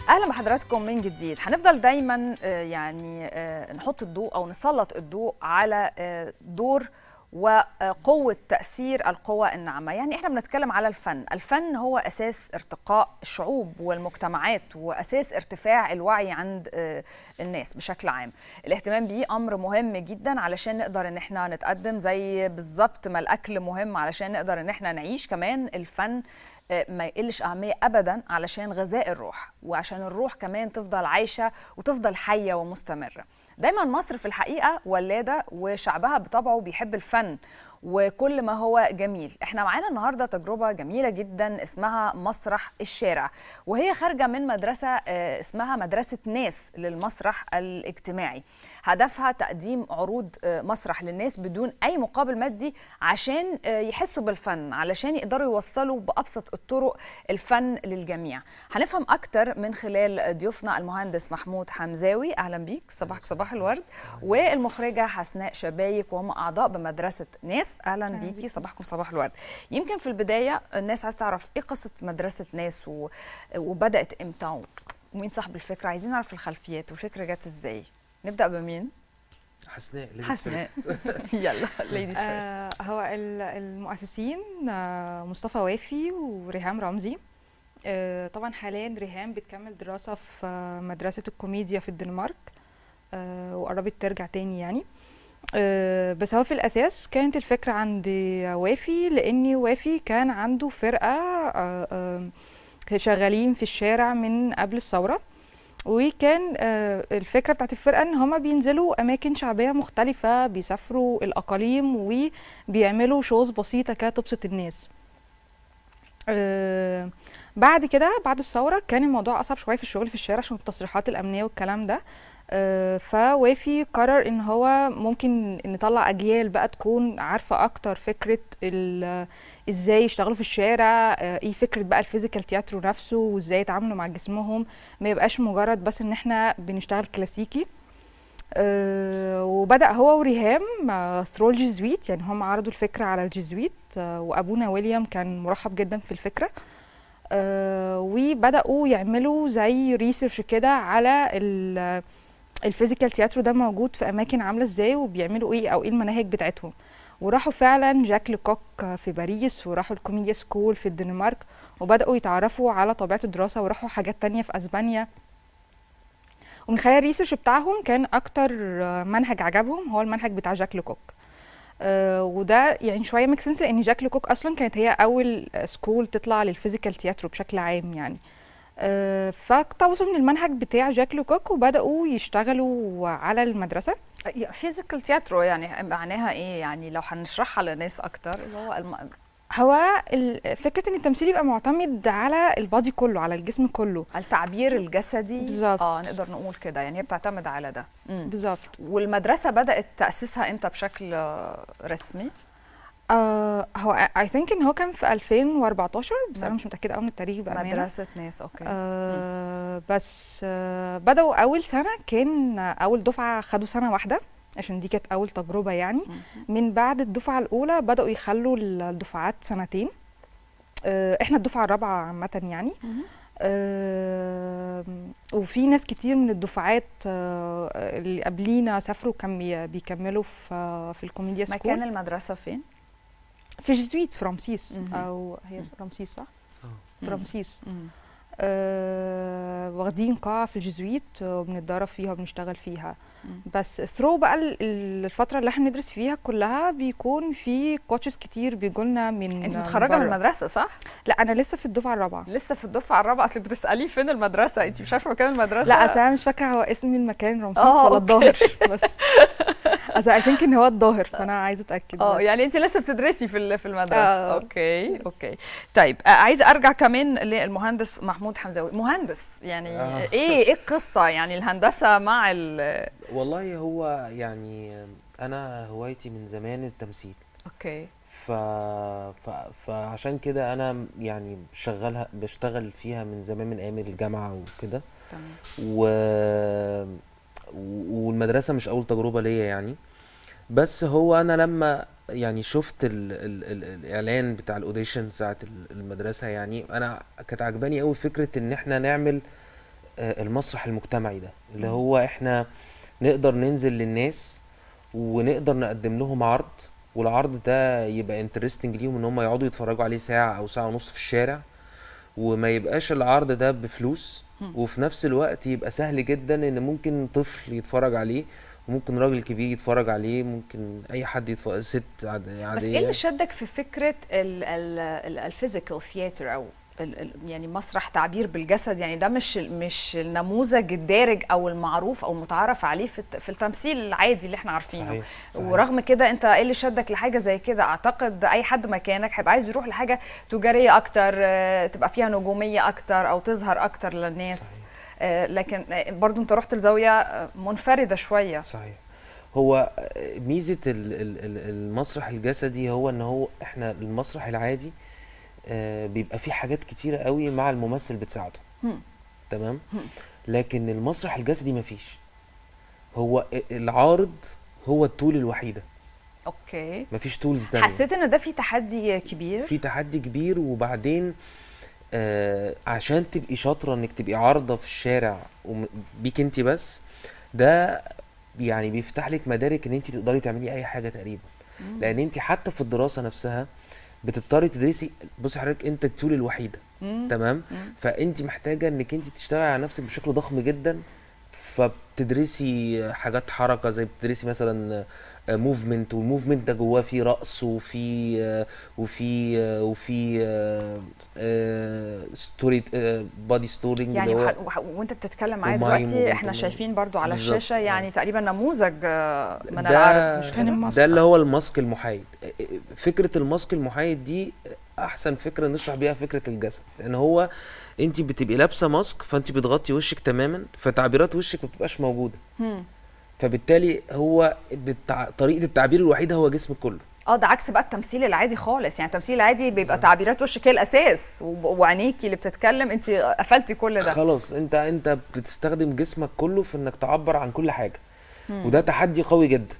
اهلا بحضراتكم من جديد هنفضل دايما آه، يعني آه، نحط الضوء او نسلط الضوء على آه، دور وقوة تأثير القوى الناعمة يعني احنا بنتكلم على الفن الفن هو أساس ارتقاء الشعوب والمجتمعات وأساس ارتفاع الوعي عند آه، الناس بشكل عام الاهتمام بيه أمر مهم جدا علشان نقدر ان احنا نتقدم زي بالظبط ما الأكل مهم علشان نقدر ان احنا نعيش كمان الفن آه، ما يقلش أهمية أبدا علشان غذاء الروح وعشان الروح كمان تفضل عايشة وتفضل حية ومستمرة دايما مصر في الحقيقة ولادة وشعبها بطبعه بيحب الفن وكل ما هو جميل احنا معانا النهاردة تجربة جميلة جدا اسمها مسرح الشارع وهي خارجة من مدرسة آه، اسمها مدرسة ناس للمسرح الاجتماعي هدفها تقديم عروض آه، مسرح للناس بدون اي مقابل مادي عشان آه، يحسوا بالفن علشان يقدروا يوصلوا بابسط الطرق الفن للجميع هنفهم اكتر من خلال ضيوفنا المهندس محمود حمزاوي اهلا بيك صباحك صباح الورد والمخرجه حسناء شبايك وهم اعضاء بمدرسه ناس اهلا بيكي صباحكم صباح الورد يمكن في البدايه الناس عايز تعرف ايه قصه مدرسه ناس و... وبدات امتى ومين صاحب الفكره عايزين نعرف الخلفيات والفكره جت ازاي نبدا بمين حسناء ladies حسناء first. يلا ladies first آه هو ال- المؤسسين آه مصطفى وافي وريهام رمزي آه طبعا حاليا ريهام بتكمل دراسة في آه مدرسة الكوميديا في الدنمارك آه وقربت ترجع تاني يعني آه بس هو في الأساس كانت الفكرة عند وافي لأن وافي كان عنده فرقة آه آه شغالين في الشارع من قبل الثورة وكان آه، الفكرة بتاعت الفرقة ان هما بينزلوا اماكن شعبية مختلفة بيسافروا الاقاليم وبيعملوا شوز بسيطة كده تبسط الناس آه، بعد كده بعد الثورة كان الموضوع اصعب شوية في الشغل في الشارع عشان التصريحات الامنية والكلام ده آه، فوافي قرر ان هو ممكن نطلع اجيال بقى تكون عارفة اكتر فكرة ال- ازاي يشتغلوا في الشارع آه، ايه فكرة بقى الفيزيكال تياترو نفسه وازاي يتعاملوا مع جسمهم ما يبقاش مجرد بس ان احنا بنشتغل كلاسيكي آه، وبدأ هو وريهام ثرو الجيزويت يعني هم عرضوا الفكرة على الجيزويت آه، وأبونا ويليام كان مرحب جدا في الفكرة آه، وبدأوا يعملوا زي ريسيرش كده على ال- الفيزيكال تياترو ده موجود في أماكن عاملة ازاي وبيعملوا ايه أو ايه المناهج بتاعتهم وراحوا فعلا جاك لكوك في باريس وراحوا الكوميديا سكول في الدنمارك وبدأوا يتعرفوا على طبيعة الدراسة وراحوا حاجات تانية في أسبانيا ومن خلال الريسيرش بتاعهم كان اكتر آه، منهج عجبهم هو المنهج بتاع جاك لوكوك آه وده يعني شويه ميك سنس لان جاك لوكوك اصلا كانت هي اول سكول تطلع للفيزيكال تياترو بشكل عام يعني آه فاقتبسوا من المنهج بتاع جاك لوكوك وبداوا يشتغلوا على المدرسه فيزيكال تياترو يعني معناها ايه يعني لو هنشرحها لناس اكتر اللي هو الم... هو ال- فكره ان التمثيل يبقى معتمد على البادي كله على الجسم كله التعبير الجسدي بالظبط. اه نقدر نقول كده يعني هي بتعتمد على ده مم. بالظبط والمدرسه بدات تاسيسها امتى بشكل آه، رسمي آه هو اي ثينك ان هو كان في 2014 بس انا مد- مش متاكده قوي من التاريخ بامانه مدرسه ناس اوكي آه بس آه بدأوا أول سنة كان أول دفعة خدوا سنة واحدة عشان دي كانت أول تجربة يعني من بعد الدفعة الأولى بدأوا يخلوا الدفعات سنتين آه احنا الدفعة الرابعة عامة يعني آه وفي ناس كتير من الدفعات آه اللي قبلينا سافروا كان بي- بيكملوا في في الكوميديا سكول مكان المدرسه فين في جزويت في رمسيس مهم. أو هي رمسيس صح؟ في مم. رمسيس مم. آه واخدين قاعة في الجزويت آه، وبنتدرب فيها وبنشتغل فيها مم. بس ثرو بقى ال- ال- الفترة اللي احنا ندرس فيها كلها بيكون في كوتشز كتير بيجولنا من انت متخرجه من برا. المدرسه صح لا انا لسه في الدفعة الرابعة لسه في الدفعه الرابعه اصل بتساليه فين المدرسه انت مش عارفه مكان المدرسه لا اصل انا مش فاكرة هو اسم المكان رمسيس آه، ولا أوكي. الظاهر بس اصل اي ثينك ان هو الظاهر فانا عايزة اتأكد اه بس. يعني انت لسه بتدرسي في ال- في المدرسه آه. اوكي اوكي طيب آه، عايزه ارجع كمان للمهندس محمود حمزاوي مهندس يعني آه. ايه ايه القصه يعني الهندسه مع ال والله هو يعني انا هوايتي من زمان التمثيل اوكي ف... ف... فعشان كده انا يعني شغالها بشتغل فيها من زمان من ايام الجامعه وكده تمام و... والمدرسه مش اول تجربه ليا يعني بس هو انا لما يعني شفت ال ال ال الاعلان بتاع الاوديشن ساعه ال- المدرسه يعني انا كانت عجباني قوي فكره ان احنا نعمل آه، المسرح المجتمعي ده اللي هو احنا نقدر ننزل للناس ونقدر نقدم لهم عرض والعرض ده يبقى انترستنج ليهم ان هم يقعدوا يتفرجوا عليه ساعة او ساعة ونص في الشارع وما يبقاش العرض ده بفلوس وفي نفس الوقت يبقى سهل جدا ان ممكن طفل يتفرج عليه وممكن راجل كبير يتفرج عليه ممكن اي حد يتفرج ست عاد- عادية بس ايه اللي شدك في فكره الفيزيكال ثياتر او ال- ال- يعني مسرح تعبير بالجسد يعني ده مش ال- مش النموذج الدارج او المعروف او المتعارف عليه في الت- في التمثيل العادي اللي احنا عارفينه صحيح صحيح. ورغم كده انت ايه اللي شدك لحاجه زي كده اعتقد اي حد مكانك هيبقى عايز يروح لحاجه تجاريه اكتر آه، تبقى فيها نجوميه اكتر او تظهر اكتر للناس صحيح. آه، لكن آه، برضو انت رحت لزاويه آه، منفرده شويه صحيح هو ميزة ال- ال- ال- المسرح الجسدي هو ان هو احنا المسرح العادي آه، بيبقى فيه حاجات كتيرة قوي مع الممثل بتساعده هم. تمام هم. لكن المسرح الجسدي مفيش هو العارض هو التول الوحيدة اوكي مفيش تولز تانية حسيت ان ده في تحدي كبير في تحدي كبير وبعدين آه عشان تبقي شاطرة انك تبقي عارضة في الشارع وم- بيك انت بس ده يعني بيفتح لك مدارك ان انت تقدري تعملي اي حاجة تقريبا لان انت حتى في الدراسة نفسها بتضطري تدرسي بصي حضرتك انت التول الوحيدة مم. تمام مم. فانت محتاجة انك انت تشتغلي على نفسك بشكل ضخم جدا فبتدرسي حاجات حركة زي بتدرسي مثلا موفمنت والموفمنت ده جواه فيه رقص وفي آه، وفي آه، وفي ستوري بادي ستورينج يعني اللي هو وح... وح... وانت بتتكلم معايا ومايم دلوقتي احنا ومنتمين. شايفين برضو على بالظبط، الشاشه آه. يعني تقريبا نموذج آه، من ده- العرض مش كان كده؟ الماسك. ده اللي هو الماسك المحايد فكرة الماسك المحايد دي أحسن فكرة نشرح بيها فكرة الجسد لأن هو أنت بتبقي لابسة ماسك فأنت بتغطي وشك تماما فتعبيرات وشك ما بتبقاش موجودة هم. فبالتالي هو بالتع... طريقة التعبير الوحيدة هو جسمك كله اه ده عكس بقى التمثيل العادي خالص يعني التمثيل العادي بيبقى تعبيرات وشك هي الاساس وب- وعينيكي اللي بتتكلم انت قفلتي كل ده خلاص انت انت بتستخدم جسمك كله في انك تعبر عن كل حاجة وده تحدي قوي جدا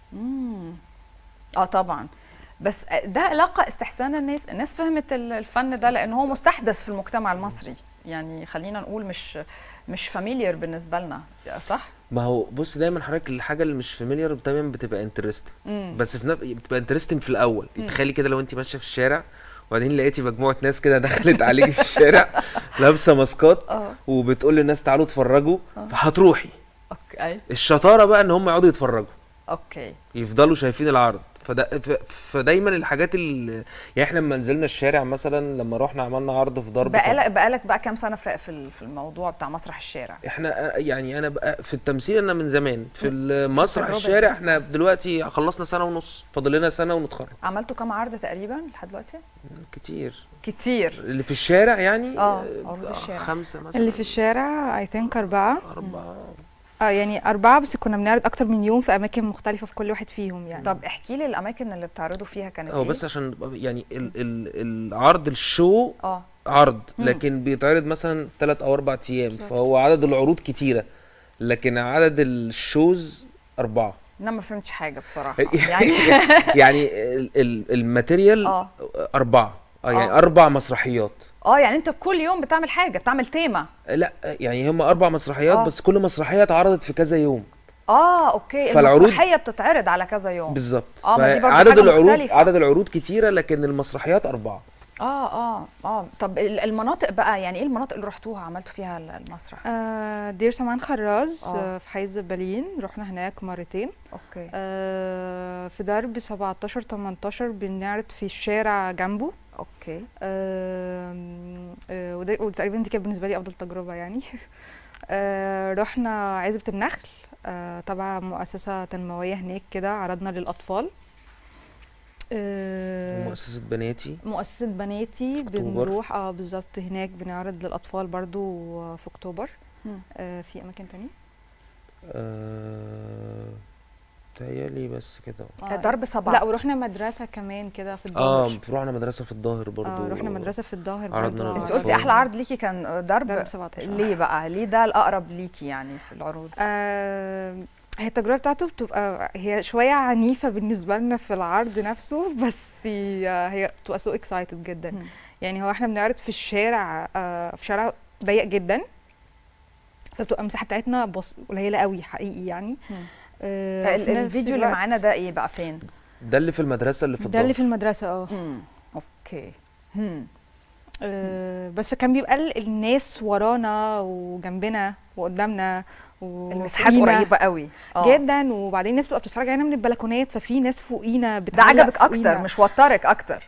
اه طبعا بس ده لقى استحسان الناس الناس فهمت ال- الفن ده لان هو مستحدث في المجتمع المصري يعني خلينا نقول مش مش فاميليار بالنسبه لنا صح ما هو بص دايما حضرتك الحاجه اللي مش فاميليار دايما بتبقى انترستنج مم. بس في نف... بتبقى انترستنج في الاول تخيلي كده لو انت ماشيه في الشارع وبعدين لقيتي مجموعه ناس كده دخلت عليكي في الشارع لابسه ماسكات اه وبتقول للناس تعالوا اتفرجوا فهتروحي اوكي الشطاره بقى ان هم يقعدوا يتفرجوا اوكي يفضلوا شايفين العرض فدا ف... فدايما الحاجات اللي يعني احنا لما نزلنا الشارع مثلا لما رحنا عملنا عرض في ضرب صب- بقالك بقالك بقى كام سنه في في في الموضوع بتاع مسرح الشارع احنا يعني انا بقى في التمثيل انا من زمان في المسرح التجربة الشارع دي. احنا دلوقتي خلصنا سنه ونص فاضل لنا سنه ونتخرج عملتوا كام عرض تقريبا لحد دلوقتي كتير كتير اللي في الشارع يعني اه، عروض الشارع. خمسه مثلا اللي في الشارع اي ثينك اربعه اربعه اه يعني اربعه بس كنا بنعرض اكتر من يوم في اماكن مختلفه في كل واحد فيهم يعني طب احكي لي الاماكن اللي بتعرضوا فيها كانت هو ايه بس عشان نبقى- يعني ال ال العرض الشو اه عرض مم. لكن بيتعرض مثلا ثلاث او اربع ايام فهو عدد العروض كتيره لكن عدد الشوز اربعه انا ما فهمتش حاجه بصراحه يعني يعني ال- ال- الماتيريال اه اربعه اه يعني آه. اربع مسرحيات اه يعني انت كل يوم بتعمل حاجه بتعمل تيمه لا يعني هم اربع مسرحيات آه. بس كل مسرحيه اتعرضت في كذا يوم اه اوكي فالعروض- المسرحيه بتتعرض على كذا يوم بالظبط آه، ما دي برضه عدد حاجة العروض مختلفة. عدد العروض كتيره لكن المسرحيات اربعه اه اه اه طب ال- المناطق بقى يعني ايه المناطق اللي رحتوها عملتوا فيها ال- المسرح آه دير سمان خراز آه. آه في حي الزبالين رحنا هناك مرتين اوكي آه في درب 17 18 بنعرض في الشارع جنبه اوكي آم، آه وده وتقريبا دي كانت بالنسبه لي افضل تجربه يعني آه رحنا عزبة النخل آه تبع مؤسسة تنموية هناك كده عرضنا للأطفال آه ومؤسسه بناتي مؤسسة بناتي أكتوبر. بنروح اه بالظبط هناك بنعرض للأطفال برضو في أكتوبر مم. آه في أماكن تانية آه... تهيألي بس كده آه ضرب سبعة لا ورحنا مدرسة كمان كده في اه الظهر رحنا مدرسه في الظاهر برضو آه رحنا مدرسة في الظاهر عرضنا برضو انت للأطفال. قلتي احلى عرض ليكي كان ضرب, ضرب 17 ليه بقى ليه ده الاقرب ليكي يعني في العروض آه هي التجربة بتاعته بتبقى هي شوية عنيفة بالنسبة لنا في العرض نفسه بس هي هي بتبقى سو اكسايتد جدا مم. يعني هو احنا بنعرض في الشارع آه في شارع ضيق جدا فبتبقى المساحه بتاعتنا بص... قليله قوي حقيقي يعني آه، ال- في نفس الفيديو اللي الوقت معانا ده ايه بقى فين ده اللي في المدرسه اللي في ده اللي الظهر في المدرسه اه مم. اوكي مم. آه، بس فكان بيبقى ال- الناس ورانا وجنبنا وقدامنا المساحات وفوقينا قريبه قوي آه. جدا وبعدين الناس بتبقى بتتفرج علينا من البلكونات ففي ناس فوقينا ده بتعلق عجبك اكتر فوقينا. مش وترك اكتر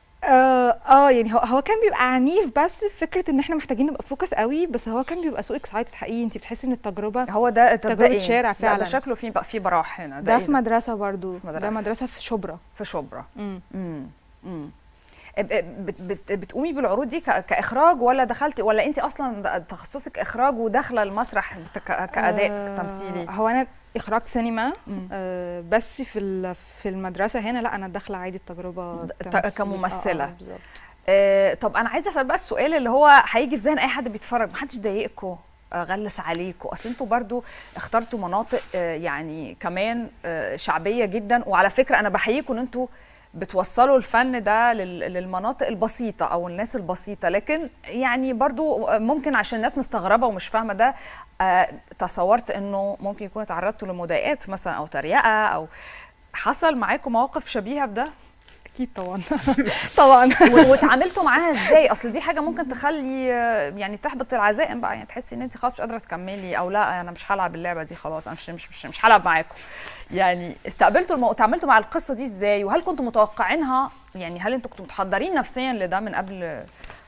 اه اه يعني هو هو كان بيبقى عنيف بس في فكره ان احنا محتاجين نبقى فوكس قوي بس هو كان بيبقى سو اكسايتد حقيقي انت بتحسي ان التجربه هو ده طب ده تجربة ايه شارع لا، فعلا. ده شكله في بقى في براح هنا ده إيه في مدرسه برضو في ده مدرسة. مدرسه في شبرا في شبرا مم. امم امم بت بت بتقومي بالعروض دي ك- كاخراج ولا دخلتي ولا انت اصلا د- تخصصك اخراج وداخله المسرح بت- ك- كاداء آه، تمثيلي هو انا اخراج سينما مم. آه بس في ال- في المدرسه هنا لا انا داخله عادي التجربه د- ت- تمثيل. كممثلة. آه آه بالظبط آه طب انا عايزه اسال بقى السؤال اللي هو هيجي في ذهن اي حد بيتفرج محدش ضايقكم آه، غلس عليكم اصل انتوا برضو اخترتوا مناطق آه، يعني كمان آه، شعبيه جدا وعلى فكره انا بحييكم ان انتوا بتوصلوا الفن ده لل- للمناطق البسيطه او الناس البسيطه لكن يعني برضو ممكن عشان الناس مستغربه ومش فاهمه ده آه، تصورت انه ممكن يكون اتعرضتوا لمضايقات مثلا او تريقه او حصل معاكم مواقف شبيهه بده اكيد طبعا طبعا و- واتعاملتوا معاها ازاي اصل دي حاجه ممكن تخلي آه، يعني تحبط العزائم بقى يعني تحسي ان انت خلاص مش قادره تكملي او لا انا مش هلعب اللعبه دي خلاص انا مش مش مش, مش هلعب معاكم يعني استقبلتوا المو... تعاملتوا مع القصه دي ازاي وهل كنتوا متوقعينها يعني هل انتوا كنتوا متحضرين نفسيا لده من قبل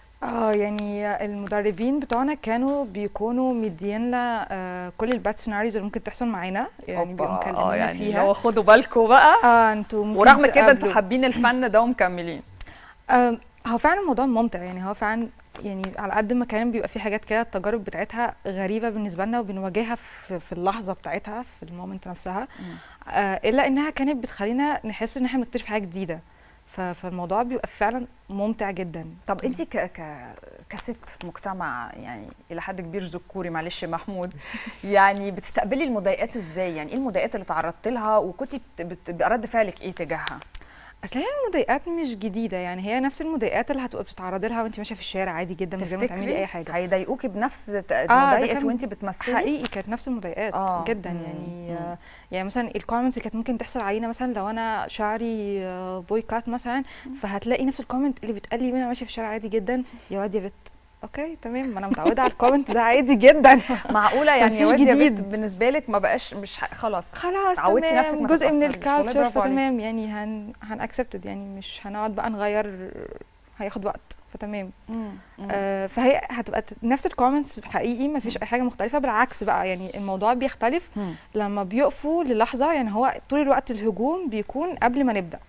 اه يعني المدربين بتوعنا كانوا بيكونوا مدين لنا آه كل الباد سيناريوز اللي ممكن تحصل معانا يعني بيبقوا مكلمينا فيها لو خدوا بالكم بقى اه انتوا ممكن ورغم كده انتوا تقابلوا. حابين الفن ده ومكملين آه هو فعلا الموضوع ممتع يعني هو فعلا يعني على قد ما كان بيبقى في حاجات كده التجارب بتاعتها غريبه بالنسبه لنا وبنواجهها في, في اللحظه بتاعتها في المومنت نفسها آه الا انها كانت بتخلينا نحس ان احنا بنكتشف حاجه جديده ف- فالموضوع بيبقى فعلا ممتع جدا طب انت ك ك كست في مجتمع يعني الى حد كبير ذكوري معلش يا محمود يعني بتستقبلي المضايقات ازاي يعني ايه المضايقات اللي تعرضت لها وكنتي بت- بت- بقى رد فعلك ايه تجاهها اصل هي المضايقات مش جديده يعني هي نفس المضايقات اللي هتبقى بتتعرضي لها وانت ماشيه في الشارع عادي جدا من غير ما تعملي اي حاجه هيضايقوكي بنفس ت- ده مضايقه كان وانت بتمثلي حقيقي كانت نفس المضايقات آه، آه. جدا مم، يعني مم. آه يعني مثلا الكومنتس اللي كانت ممكن تحصل علينا مثلا لو انا شعري آه، بوي كات مثلا فهتلاقي نفس الكومنت اللي بتقال لي وانا ماشيه في الشارع عادي جدا يا واد يا بت اوكي تمام ما انا متعوده على الكومنت ده عادي جدا معقوله يعني يا مفيش واد يا بنت جديد. بالنسبه لك ما بقاش مش ح... خلاص خلاص عودتي نفسك تمام ما جزء من تتأثريش. والله الكالتشر برافو عليكي. فتمام يعني هن هن accepted يعني مش هنقعد بقى نغير هياخد وقت فتمام مم. مم. آه فهي هتبقى ت- نفس الكومنتس حقيقي ما فيش اي حاجه مختلفه بالعكس بقى يعني الموضوع بيختلف مم. لما بيقفوا للحظه يعني هو طول الوقت الهجوم بيكون قبل ما نبدا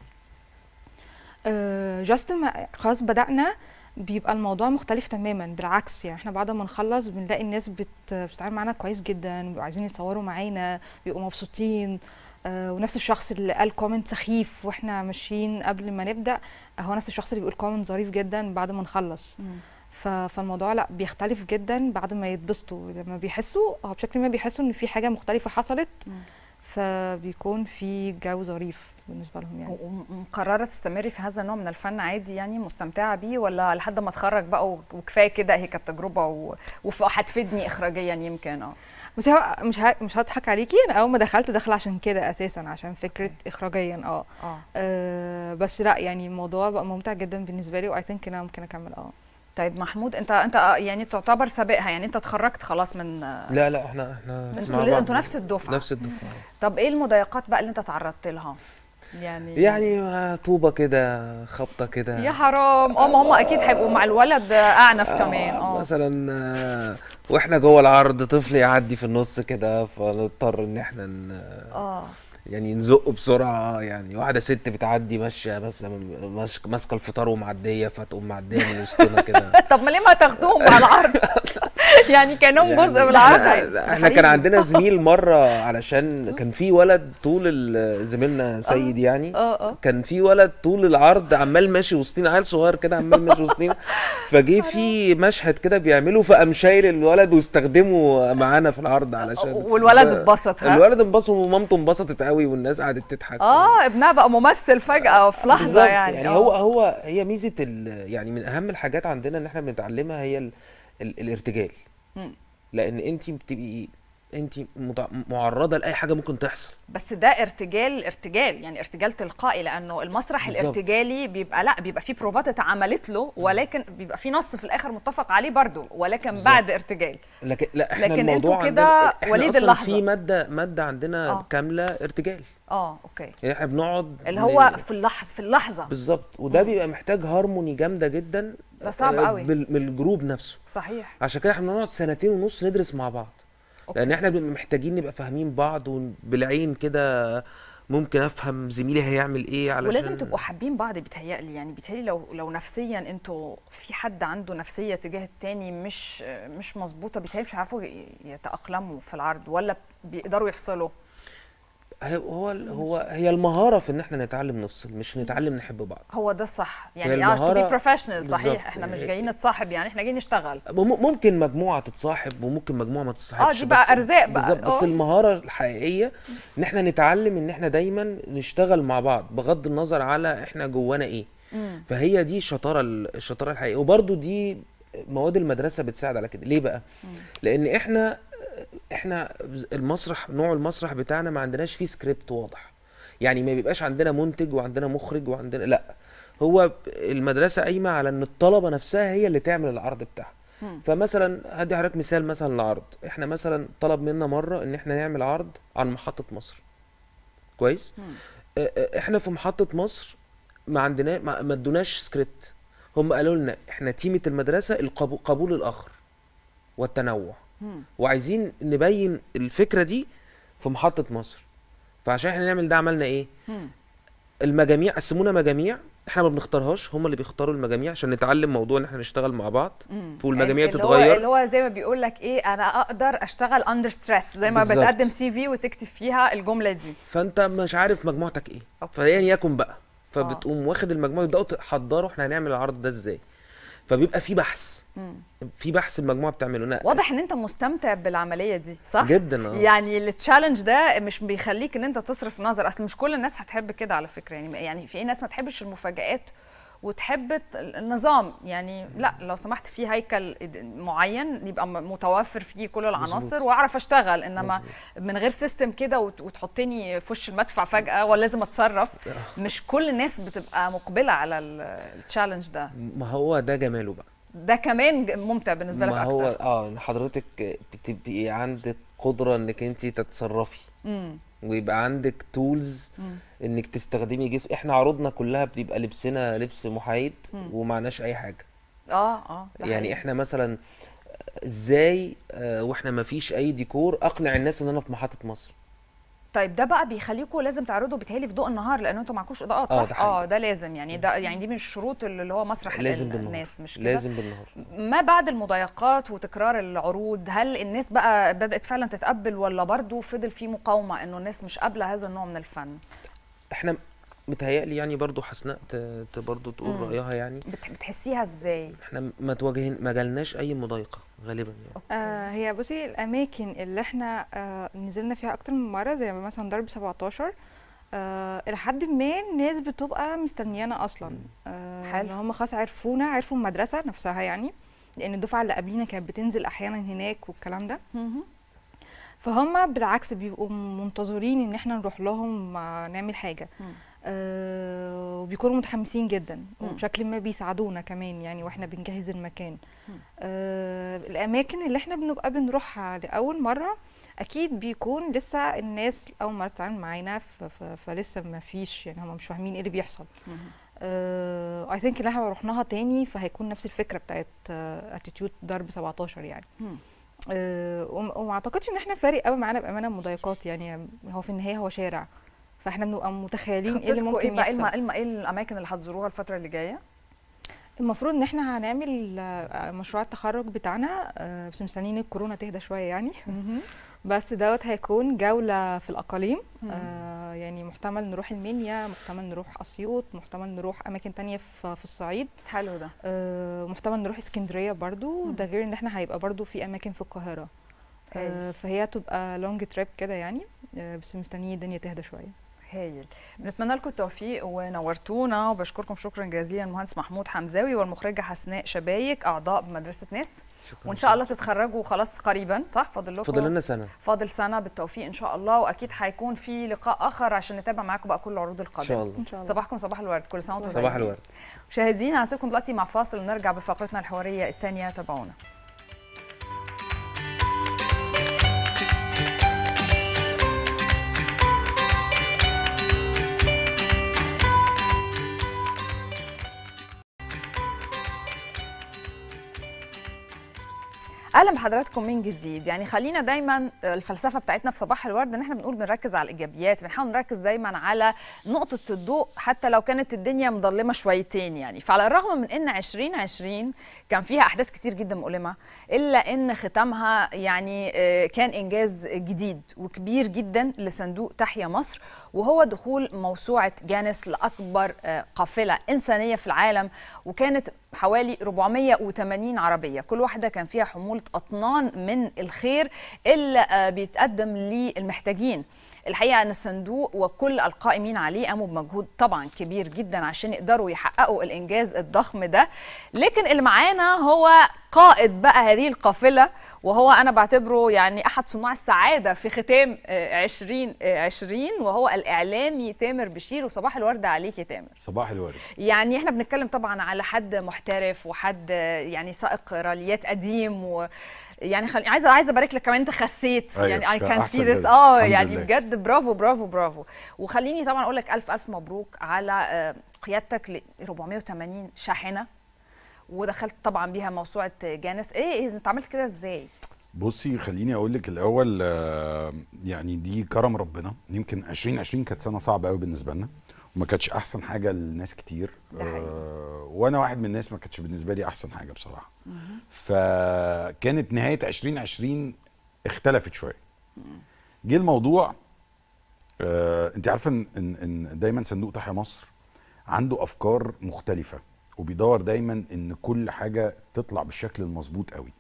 آه جاست ما خلاص بدانا بيبقى الموضوع مختلف تماما بالعكس يعني احنا بعد ما نخلص بنلاقي الناس بت... بتتعامل معانا كويس جدا بيبقوا عايزين يتصوروا معانا بيبقوا مبسوطين آه ونفس الشخص اللي قال كومنت سخيف واحنا ماشيين قبل ما نبدا هو نفس الشخص اللي بيقول كومنت ظريف جدا بعد ما نخلص مم. ف- فالموضوع لا بيختلف جدا بعد ما يتبسطوا لما بيحسوا هو بشكل ما بيحسوا ان في حاجه مختلفه حصلت مم. فبيكون في جو ظريف بالنسبه لهم يعني و- ومقرره تستمري في هذا النوع من الفن عادي يعني مستمتعه بيه ولا لحد ما اتخرج بقى و- وكفايه كده هي كانت تجربه و- وهتفيدني اخراجيا يمكن اه بس هو مش ه... مش هضحك عليكي انا اول ما دخلت داخله عشان كده اساسا عشان فكره اخراجيا اه اه آه، بس لا يعني الموضوع بقى ممتع جدا بالنسبه لي واي ثينك انا ممكن اكمل اه طيب محمود انت انت آه، يعني تعتبر سابقها يعني انت اتخرجت خلاص من آه، لا لا احنا احنا انتوا مع ليه- بعض. انتوا نفس الدفعه نفس الدفعه طب ايه المضايقات بقى اللي انت تعرضت لها يعني يعني ما طوبه كده خبطه كده يا حرام اه ما هم اكيد هيبقوا مع الولد اعنف كمان اه مثلا آه، واحنا جوه العرض طفل يعدي في النص كده فنضطر ان احنا ن- اه يعني نزقه بسرعه يعني واحده ست بتعدي ماشيه بس ماسك- ماسكه الفطار ومعديه فتقوم معديه من وسطنا كده طب ما ليه ما تاخدوهم مع العرض يعني كانهم يعني جزء من العرض احنا, احنا كان عندنا زميل مره علشان كان في ولد طول ال- زميلنا سيد يعني اه اه كان في ولد طول العرض عمال ماشي وسطينا عيل صغير كده عمال ماشي وسطينا فجه في مشهد كده بيعمله فقام شايل الولد واستخدمه معانا في العرض علشان والولد ف- اتبسط ها الولد انبسط ومامته انبسطت قوي والناس قعدت تضحك اه ابنها بقى ممثل فجأة في لحظة بالظبط يعني, يعني آه. هو هو هي ميزه ال- يعني من اهم الحاجات عندنا ان احنا بنتعلمها هي ال ال الارتجال مم. لان انت بتبقي انت متع- معرضه لاي حاجه ممكن تحصل بس ده ارتجال ارتجال يعني ارتجال تلقائي لانه المسرح بالظبط. الارتجالي بيبقى لا بيبقى فيه بروفات اتعملت له ولكن بيبقى فيه نص في الاخر متفق عليه برضه ولكن بالظبط. بعد ارتجال لكن لا احنا لكن الموضوع انتوا كده عندنا احنا وليد أصلاً اللحظة. في ماده ماده عندنا آه. آه. كامله ارتجال اه اوكي يعني احنا بنقعد اللي ن- هو في اللحظه في اللحظه بالظبط وده بيبقى محتاج هارموني جامده جدا ده صعب آه، قوي. بال- من الجروب نفسه صحيح عشان كده احنا بنقعد سنتين ونص ندرس مع بعض أوكي. لان احنا بنبقى محتاجين نبقى فاهمين بعض وبالعين كده ممكن افهم زميلي هيعمل ايه علشان ولازم تبقوا حابين بعض بيتهيألي يعني بيتهيألي لو لو نفسيا انتوا في حد عنده نفسيه تجاه التاني مش مش مظبوطه بيتهيألي مش هيعرفوا ي- يتأقلموا في العرض ولا بيقدروا يفصلوا هي- هو هو هي المهاره في ان احنا نتعلم نفصل مش نتعلم نحب بعض هو ده الصح هي يعني اه تو بي المهارة- بروفيشنال بالظبط. صحيح احنا مش جايين نتصاحب يعني احنا جايين نشتغل مم- ممكن مجموعه تتصاحب وممكن مجموعه ما تتصاحبش دي بقى بس- أرزاق بقى. بالظبط بس آه. المهاره الحقيقيه ان احنا نتعلم ان احنا دايما نشتغل مع بعض بغض النظر على احنا جوانا ايه فهي دي الشطاره ال- الشطاره الحقيقيه وبرده دي مواد المدرسه بتساعد على كده ليه بقى لان احنا احنا المسرح نوع المسرح بتاعنا ما عندناش فيه سكريبت واضح يعني ما بيبقاش عندنا منتج وعندنا مخرج وعندنا لا هو المدرسه قايمه على ان الطلبه نفسها هي اللي تعمل العرض بتاعها فمثلا هدي حضرتك مثال مثلا لعرض احنا مثلا طلب منا مره ان احنا نعمل عرض عن محطه مصر كويس اه، اه، احنا في محطه مصر ما عندنا ما ما ادوناش سكريبت هم قالوا لنا احنا تيمه المدرسه القبول قبول الاخر والتنوع وعايزين نبين الفكره دي في محطه مصر فعشان احنا نعمل ده عملنا ايه المجاميع قسمونا مجاميع احنا ما بنختارهاش هم اللي بيختاروا المجاميع عشان نتعلم موضوع ان احنا نشتغل مع بعض والمجاميع اللي هو بتتغير اللي هو زي ما بيقول لك ايه انا اقدر اشتغل اندر ستريس زي ما بالظبط. بتقدم سي في وتكتب فيها الجمله دي فانت مش عارف مجموعتك ايه أوكي. فايا يكن بقى فبتقوم واخد المجموعه ده تحضره احنا هنعمل العرض ده ازاي فبيبقى في بحث في بحث المجموعه بتعمله لا واضح ان انت مستمتع بالعمليه دي صح جدا اه يعني التشالنج ده مش بيخليك ان انت تصرف نظر اصل مش كل الناس هتحب كده على فكره يعني يعني في ناس ما تحبش المفاجآت وتحب الت- النظام يعني لا لو سمحت في هيكل إد- معين يبقى م- متوفر فيه كل العناصر واعرف اشتغل انما من غير سيستم كده وت- وتحطني في وش المدفع فجاه ولا لازم اتصرف مش كل الناس بتبقى مقبله على التشالنج ده ما هو ده جماله بقى ده كمان ج- ممتع بالنسبه لك ما هو اكتر اه ان حضرتك بتبقي عندك قدره انك انت تتصرفي مم. ويبقى عندك تولز انك تستخدمي جسم احنا عروضنا كلها بتبقى لبسنا لبس محايد ومعناش اي حاجه اه اه ده يعني حقيقي. احنا مثلا ازاي آه، واحنا ما فيش اي ديكور اقنع الناس ان انا في محطه مصر طيب ده بقى بيخليكم لازم تعرضوا بيتهيألي في ضوء النهار لان انتوا معكوش اضاءات آه، صح؟ ده حقيقي. اه ده لازم يعني ده يعني دي من الشروط اللي هو مسرح ال- لازم ال- بالنهار الناس مش كده؟ لازم بالنهار ما بعد المضايقات وتكرار العروض هل الناس بقى بدأت فعلا تتقبل ولا برضو فضل في مقاومة انه الناس مش قابلة هذا النوع من الفن؟ احنا متهيألي يعني برضو حسناء ت- ت- برضو تقول مم. رأيها يعني بت- بتحسيها ازاي؟ احنا ما تواجهن ما جالناش اي مضايقة غالبا يعني آه هي بصي الاماكن اللي احنا آه نزلنا فيها اكتر من مره زي مثلا درب 17 آه لحد ما الناس بتبقى مستنيانا اصلا آه حلو. اللي هم خلاص عرفونا عرفوا المدرسه نفسها يعني لان الدفعه اللي قبلينا كانت بتنزل احيانا هناك والكلام ده فهم بالعكس بيبقوا منتظرين ان احنا نروح لهم آه، نعمل حاجه مم. آه وبيكونوا متحمسين جدا مم. وبشكل ما بيساعدونا كمان يعني واحنا بنجهز المكان مم. آه الاماكن اللي احنا بنبقى بنروحها لاول مره اكيد بيكون لسه الناس اول مره تتعامل معانا ف- ف- فلسه ما فيش يعني هم مش فاهمين ايه اللي بيحصل اي ثينك ان احنا لو رحناها تاني فهيكون نفس الفكره بتاعت اتيتيود ضرب 17 يعني مم. آه، وم- وما اعتقدش ان احنا فارق قوي معانا بامانه مضايقات يعني هو في النهايه هو شارع فاحنا بنبقى متخيلين ايه اللي خطتكم ممكن ايه بقى؟ ايه يحصل الم- إيه الم- ايه الاماكن اللي هتزوروها الفترة اللي جاية؟ المفروض ان احنا هنعمل آه، مشروع التخرج بتاعنا آه، بس مستنيين الكورونا تهدى شويه يعني بس دوت هيكون جوله في الاقاليم آه يعني محتمل نروح المنيا محتمل نروح اسيوط محتمل نروح اماكن تانية في في الصعيد حلو ده آه محتمل نروح اسكندريه برضو ده غير ان احنا هيبقى برضو في اماكن في القاهره هايل. آه فهي تبقى لونج تريب كده يعني آه بس مستنيين الدنيا تهدى شويه هايل بنتمنى لكم التوفيق ونورتونا وبشكركم شكرا جزيلا المهندس محمود حمزاوي والمخرجه حسناء شبايك اعضاء بمدرسه ناس وان شاء الله تتخرجوا خلاص قريبا صح فاضل لكم فاضل لنا سنه فاضل سنه بالتوفيق ان شاء الله واكيد هيكون في لقاء اخر عشان نتابع معاكم بقى كل العروض القادمه ان شاء الله ان شاء الله صباحكم صباح الورد كل سنه وانتم صباح طيبين. الورد مشاهدينا هسيبكم دلوقتي مع فاصل ونرجع بفقرتنا الحواريه الثانيه تابعونا اهلا بحضراتكم من جديد يعني خلينا دايما الفلسفه بتاعتنا في صباح الورد ان احنا بنقول بنركز على الايجابيات بنحاول نركز دايما على نقطه الضوء حتى لو كانت الدنيا مظلمه شويتين يعني فعلى الرغم من ان 2020 كان فيها احداث كتير جدا مؤلمه الا ان ختامها يعني آه، كان انجاز جديد وكبير جدا لصندوق تحيا مصر وهو دخول موسوعه جانس لاكبر آه، قافله انسانيه في العالم وكانت حوالي 480 عربيه كل واحده كان فيها حموله اطنان من الخير اللي آه، بيتقدم للمحتاجين الحقيقه ان الصندوق وكل القائمين عليه قاموا بمجهود طبعا كبير جدا عشان يقدروا يحققوا الانجاز الضخم ده لكن اللي معانا هو قائد بقى هذه القافله وهو انا بعتبره يعني احد صناع السعاده في ختام آه، 2020 وهو الاعلامي تامر بشير وصباح الورد عليك يا تامر صباح الورد يعني احنا بنتكلم طبعا على حد محترف وحد يعني سائق راليات قديم و يعني خل... عايزه عايزه ابارك لك كمان انت خسيت أيوة، يعني اي كان كان أحسن سي ذس كده. اه الحمد يعني لله. بجد برافو برافو برافو وخليني طبعا اقول لك الف الف مبروك على آه، قيادتك ل 480 شاحنه ودخلت طبعا بيها موسوعه جانس ايه إيه انت عملت كده ازاي بصي خليني اقول لك الاول آه، يعني دي كرم ربنا يمكن 2020 كانت سنه صعبه قوي بالنسبه لنا وما كانتش احسن حاجه لناس كتير ده حقيقي. آه، وانا واحد من الناس ما كانتش بالنسبه لي احسن حاجه بصراحه فكانت نهايه 2020 اختلفت شويه جه الموضوع آه، انت عارفه ان ان إن دايما صندوق تحيا مصر عنده افكار مختلفه وبيدور دايما ان كل حاجه تطلع بالشكل المظبوط قوي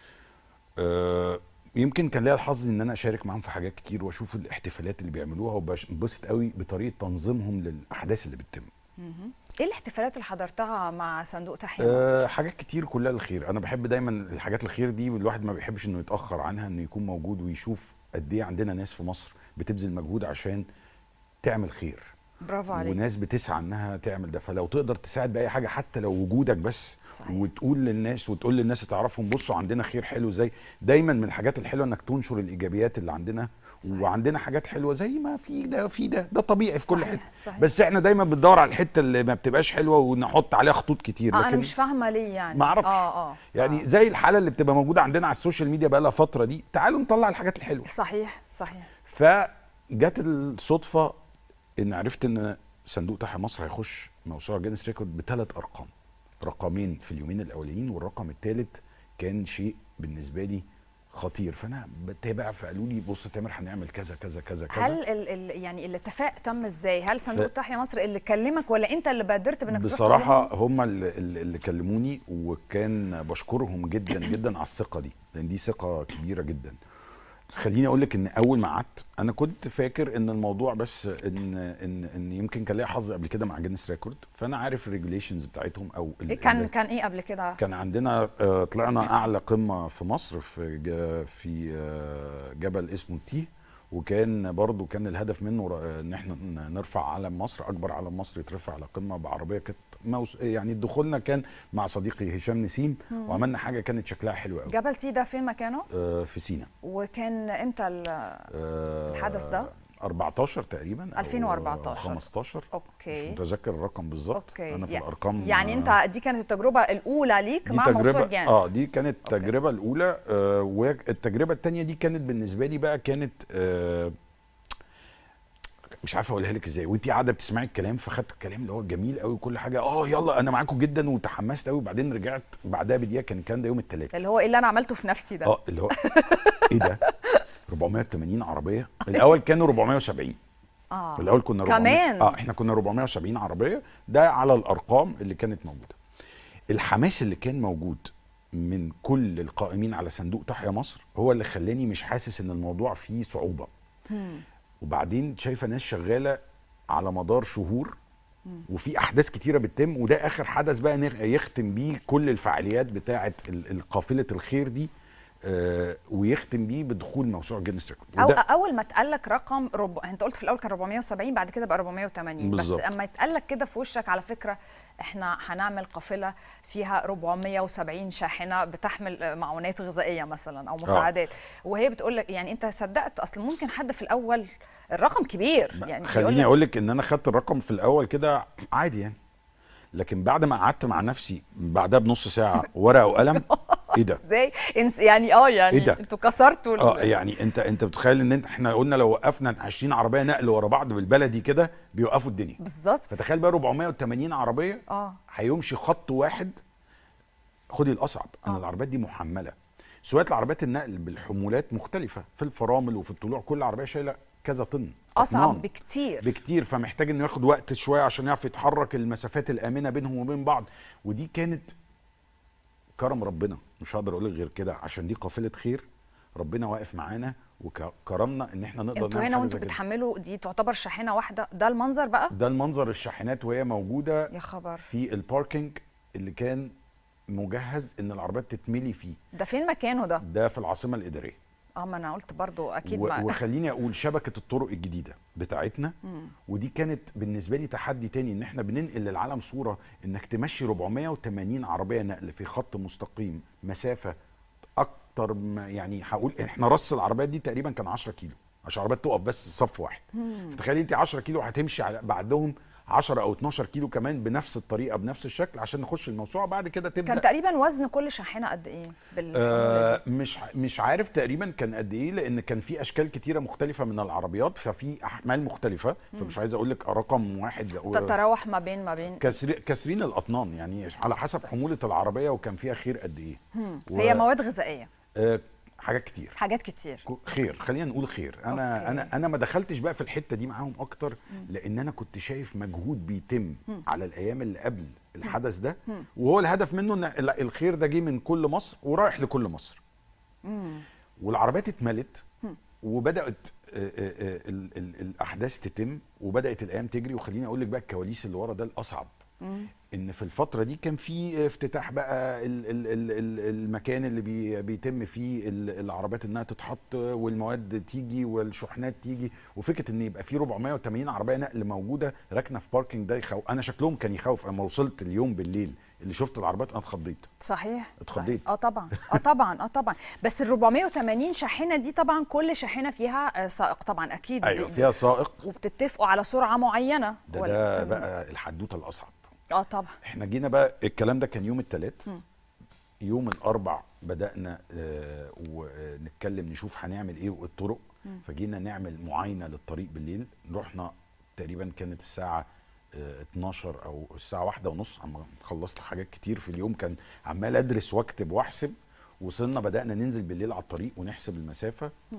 آه، يمكن كان ليا الحظ ان انا اشارك معاهم في حاجات كتير واشوف الاحتفالات اللي بيعملوها وبنبسط قوي بطريقه تنظيمهم للاحداث اللي بتتم ايه الاحتفالات اللي حضرتها مع صندوق تحيا مصر أه حاجات كتير كلها الخير انا بحب دايما الحاجات الخير دي الواحد ما بيحبش انه يتاخر عنها انه يكون موجود ويشوف قد ايه عندنا ناس في مصر بتبذل مجهود عشان تعمل خير برافو عليك وناس بتسعى انها تعمل ده فلو تقدر تساعد باي حاجه حتى لو وجودك بس صحيح. وتقول للناس وتقول للناس اللي تعرفهم بصوا عندنا خير حلو ازاي دايما من الحاجات الحلوه انك تنشر الايجابيات اللي عندنا صحيح. وعندنا حاجات حلوه زي ما في ده في ده ده طبيعي في كل صحيح، حته صحيح. بس احنا دايما بندور على الحته اللي ما بتبقاش حلوه ونحط عليها خطوط كتير اه انا لكن مش فاهمه ليه يعني ما اعرفش اه اه يعني آه. زي الحاله اللي بتبقى موجوده عندنا على السوشيال ميديا بقى لها فتره دي تعالوا نطلع الحاجات الحلوه صحيح صحيح فجت الصدفه ان عرفت ان صندوق تحيا مصر هيخش موسوعه جينيس ريكورد بثلاث ارقام رقمين في اليومين الاولين والرقم الثالث كان شيء بالنسبه لي خطير فانا بتابع فقالوا لي بص يا تامر هنعمل كذا كذا كذا كذا هل ال ال يعني الاتفاق تم ازاي؟ هل صندوق ف- تحيا مصر اللي كلمك ولا انت اللي بادرت بانك تروح بصراحة تكلمهم؟ هم اللي, اللي اللي كلموني وكان بشكرهم جدا جدا على الثقة دي لأن دي ثقة كبيرة جدا خليني أقول لك إن أول ما قعدت أنا كنت فاكر إن الموضوع بس إن إن إن يمكن كان ليا حظ قبل كده مع جينيس ريكورد فأنا عارف الريجوليشنز بتاعتهم أو ال- كان ال- كان ايه قبل كده؟ كان عندنا آه، طلعنا اعلى قمه في مصر في ج- في آه، جبل اسمه تي وكان برضو كان الهدف منه ر- ان احنا ن- نرفع علم مصر اكبر علم مصر يترفع على قمه بعربيه كانت موس... يعني دخولنا كان مع صديقي هشام نسيم وعملنا حاجه كانت شكلها حلو قوي جبل تي ده فين مكانه؟ آه، في سينا وكان امتى ال- آه، الحدث ده؟ 14 تقريبا أو 2014. 15 مش اوكي متذكر الرقم بالظبط اوكي انا في يع- الارقام يعني آه، انت دي كانت التجربه الاولى ليك دي مع موسوعه تجربة جانس اه دي كانت أوكي. التجربة الأولى آه والتجربة التانية دي كانت بالنسبة لي بقى كانت آه مش عارف اقولها لك ازاي وانت قاعده بتسمعي الكلام فخدت الكلام اللي هو جميل قوي وكل حاجه اه يلا انا معاكم جدا وتحمست قوي وبعدين رجعت بعدها بدقيقه كان الكلام ده يوم الثلاث اللي هو ايه اللي انا عملته في نفسي ده اه اللي هو ايه ده 480 عربيه الاول كانوا 470 اه الاول كنا 400 كمان؟ اه احنا كنا 470 عربيه ده على الارقام اللي كانت موجوده الحماس اللي كان موجود من كل القائمين على صندوق تحيا مصر هو اللي خلاني مش حاسس ان الموضوع فيه صعوبه مم. وبعدين شايفه ناس شغاله على مدار شهور وفي احداث كتيره بتتم وده اخر حدث بقى نخ- يختم بيه كل الفعاليات بتاعه ال- ال- قافله الخير دي آه ويختم بيه بدخول موسوعه جينيس ريكورد أو وده اول ما اتقال لك رقم رب... انت قلت في الاول كان 470 بعد كده بقى 480 بالظبط. بس اما يتقال لك كده في وشك على فكره احنا هنعمل قافله فيها 470 شاحنه بتحمل آه، معونات غذائيه مثلا او مساعدات وهي بتقول لك يعني انت صدقت اصل ممكن حد في الاول الرقم كبير يعني بيقول خليني لك اقول لك ان انا خدت الرقم في الاول كده عادي يعني لكن بعد ما قعدت مع نفسي بعدها بنص ساعه ورقه وقلم ايه ده ازاي إنس- يعني اه يعني إيه ده؟ انتوا كسرتوا ال- اه يعني انت انت بتخيل ان انت احنا قلنا لو وقفنا 20 عربيه نقل ورا بعض بالبلدي كده بيوقفوا الدنيا بالظبط فتخيل بقى 480 عربيه اه هيمشي خط واحد خدي الاصعب ان آه. العربيات دي محمله سواء العربيات النقل بالحمولات مختلفه في الفرامل وفي الطلوع كل عربيه شايله كذا طن اصعب أطنان. بكتير بكتير فمحتاج انه ياخد وقت شويه عشان يعرف يتحرك المسافات الامنه بينهم وبين بعض ودي كانت كرم ربنا مش هقدر اقول لك غير كده عشان دي قافله خير ربنا واقف معانا وكرمنا ان احنا نقدر انتوا نعمل هنا حاجه وانتوا زي كده بتحملوا دي تعتبر شاحنه واحده ده المنظر بقى ده المنظر الشاحنات وهي موجوده يا خبر في الباركينج اللي كان مجهز ان العربيات تتملي فيه ده فين مكانه ده ده في العاصمه الاداريه اه ما انا قلت برضو اكيد و- ما وخليني اقول شبكه الطرق الجديده بتاعتنا مم. ودي كانت بالنسبه لي تحدي تاني ان احنا بننقل للعالم صوره انك تمشي 480 عربيه نقل في خط مستقيم مسافه اكتر ما يعني هقول احنا رص العربيات دي تقريبا كان 10 كيلو عشان العربيات تقف بس صف واحد مم. فتخيلي انت 10 كيلو هتمشي على بعدهم 10 او 12 كيلو كمان بنفس الطريقه بنفس الشكل عشان نخش الموسوعه بعد كده تبدا كان تقريبا وزن كل شاحنه قد ايه بالحمولة آه دي؟ مش مش عارف تقريبا كان قد ايه لان كان في اشكال كتيره مختلفه من العربيات ففي احمال مختلفه فمش عايز اقول لك رقم واحد تتراوح ما بين ما بين كسر كاسرين الاطنان يعني على حسب حموله العربيه وكان فيها خير قد ايه مم. و- هي مواد غذائيه آه حاجات كتير حاجات كتير خير خلينا نقول خير انا أوكي. انا انا ما دخلتش بقى في الحته دي معاهم اكتر لان انا كنت شايف مجهود بيتم مم. على الايام اللي قبل الحدث ده مم. وهو الهدف منه ان ال- الخير ده جه من كل مصر ورايح لكل مصر مم. والعربيات اتملت مم. وبدات آه، آه، آه، ال- ال- الاحداث تتم وبدات الايام تجري وخليني اقول لك بقى الكواليس اللي ورا ده الاصعب مم. ان في الفتره دي كان في افتتاح بقى ال ال ال ال المكان اللي بي بيتم فيه ال- العربيات انها تتحط والمواد تيجي والشحنات تيجي وفكره ان يبقى في 480 عربيه نقل موجوده راكنه في باركينج ده يخوف انا شكلهم كان يخوف اما وصلت اليوم بالليل اللي شفت العربيات انا اتخضيت صحيح اتخضيت. صحيح. اه طبعا اه طبعا اه طبعا بس ال 480 شاحنه دي طبعا كل شاحنه فيها آه، سائق طبعا اكيد ايوه بي- فيها سائق وبتتفقوا على سرعه معينه ده ولا- ده بقى الحدوته الاصعب اه طبعا احنا جينا بقى الكلام ده كان يوم الثلاث مم. يوم الاربع بدانا آه، ونتكلم نشوف هنعمل ايه والطرق مم. فجينا نعمل معاينه للطريق بالليل رحنا تقريبا كانت الساعه آه، 12 او الساعه واحدة ونص عم خلصت حاجات كتير في اليوم كان عمال ادرس واكتب واحسب وصلنا بدانا ننزل بالليل على الطريق ونحسب المسافه مم.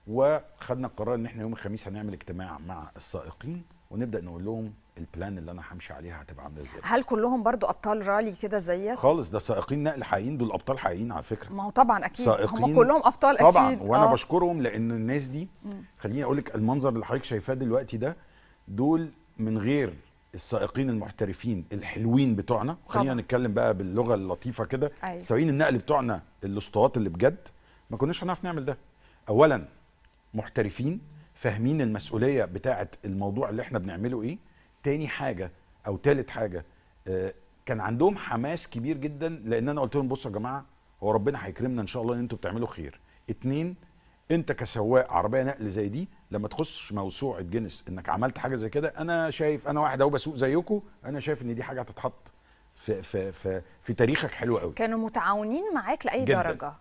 وخدنا القرار ان احنا يوم الخميس هنعمل اجتماع مع السائقين ونبدا نقول لهم البلان اللي انا همشي عليها هتبقى عامله ازاي هل كلهم برضو ابطال رالي كده زيك خالص ده سائقين نقل حقيقيين دول ابطال حقيقيين على فكره ما هو طبعا اكيد هم سائقين كلهم ابطال اكيد طبعا وانا آه. بشكرهم لان الناس دي مم. خليني اقول لك المنظر اللي حضرتك شايفاه دلوقتي ده دول من غير السائقين المحترفين الحلوين بتوعنا خلينا طبعا. نتكلم بقى باللغه اللطيفه كده أيوة. سواقين النقل بتوعنا الاسطوات اللي بجد ما كناش هنعرف نعمل ده اولا محترفين فاهمين المسؤوليه بتاعه الموضوع اللي احنا بنعمله ايه تاني حاجه او تالت حاجه آه، كان عندهم حماس كبير جدا لان انا قلت لهم بصوا يا جماعه هو ربنا هيكرمنا ان شاء الله ان انتوا بتعملوا خير اتنين انت كسواق عربيه نقل زي دي لما تخش موسوعه جينيس انك عملت حاجه زي كده انا شايف انا واحد اهو بسوق زيكم انا شايف ان دي حاجه هتتحط في في في في تاريخك حلو قوي كانوا متعاونين معاك لاي جداً. درجه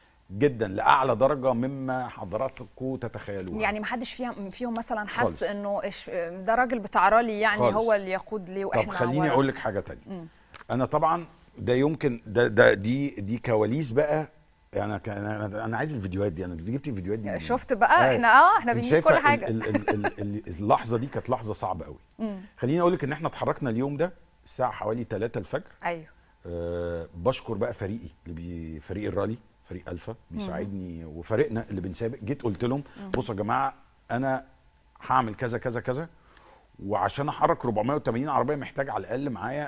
جدا لاعلى درجه مما حضراتكم تتخيلوها يعني ما حدش فيهم فيهم مثلا خالص. حس انه إيش ده راجل بتاع رالي يعني خالص. هو اللي يقود ليه واحنا طب خليني ورا. اقول لك حاجه تانية مم. انا طبعا ده يمكن ده ده دي دي كواليس بقى انا كان انا, أنا عايز الفيديوهات دي انا جبت الفيديوهات دي منين؟ شفت بقى أيوة. احنا اه احنا أنت بنجيب شايفة كل ال- حاجه ال- ال- ال- ال- اللحظه دي كانت لحظه صعبه قوي مم. خليني اقول لك ان احنا اتحركنا اليوم ده الساعه حوالي 3 الفجر ايوه أه بشكر بقى فريقي اللي بي فريق الرالي فريق الفا بيساعدني وفريقنا اللي بنسابق جيت قلت لهم بصوا يا جماعه انا هعمل كذا كذا كذا وعشان احرك 480 عربيه محتاج على الاقل معايا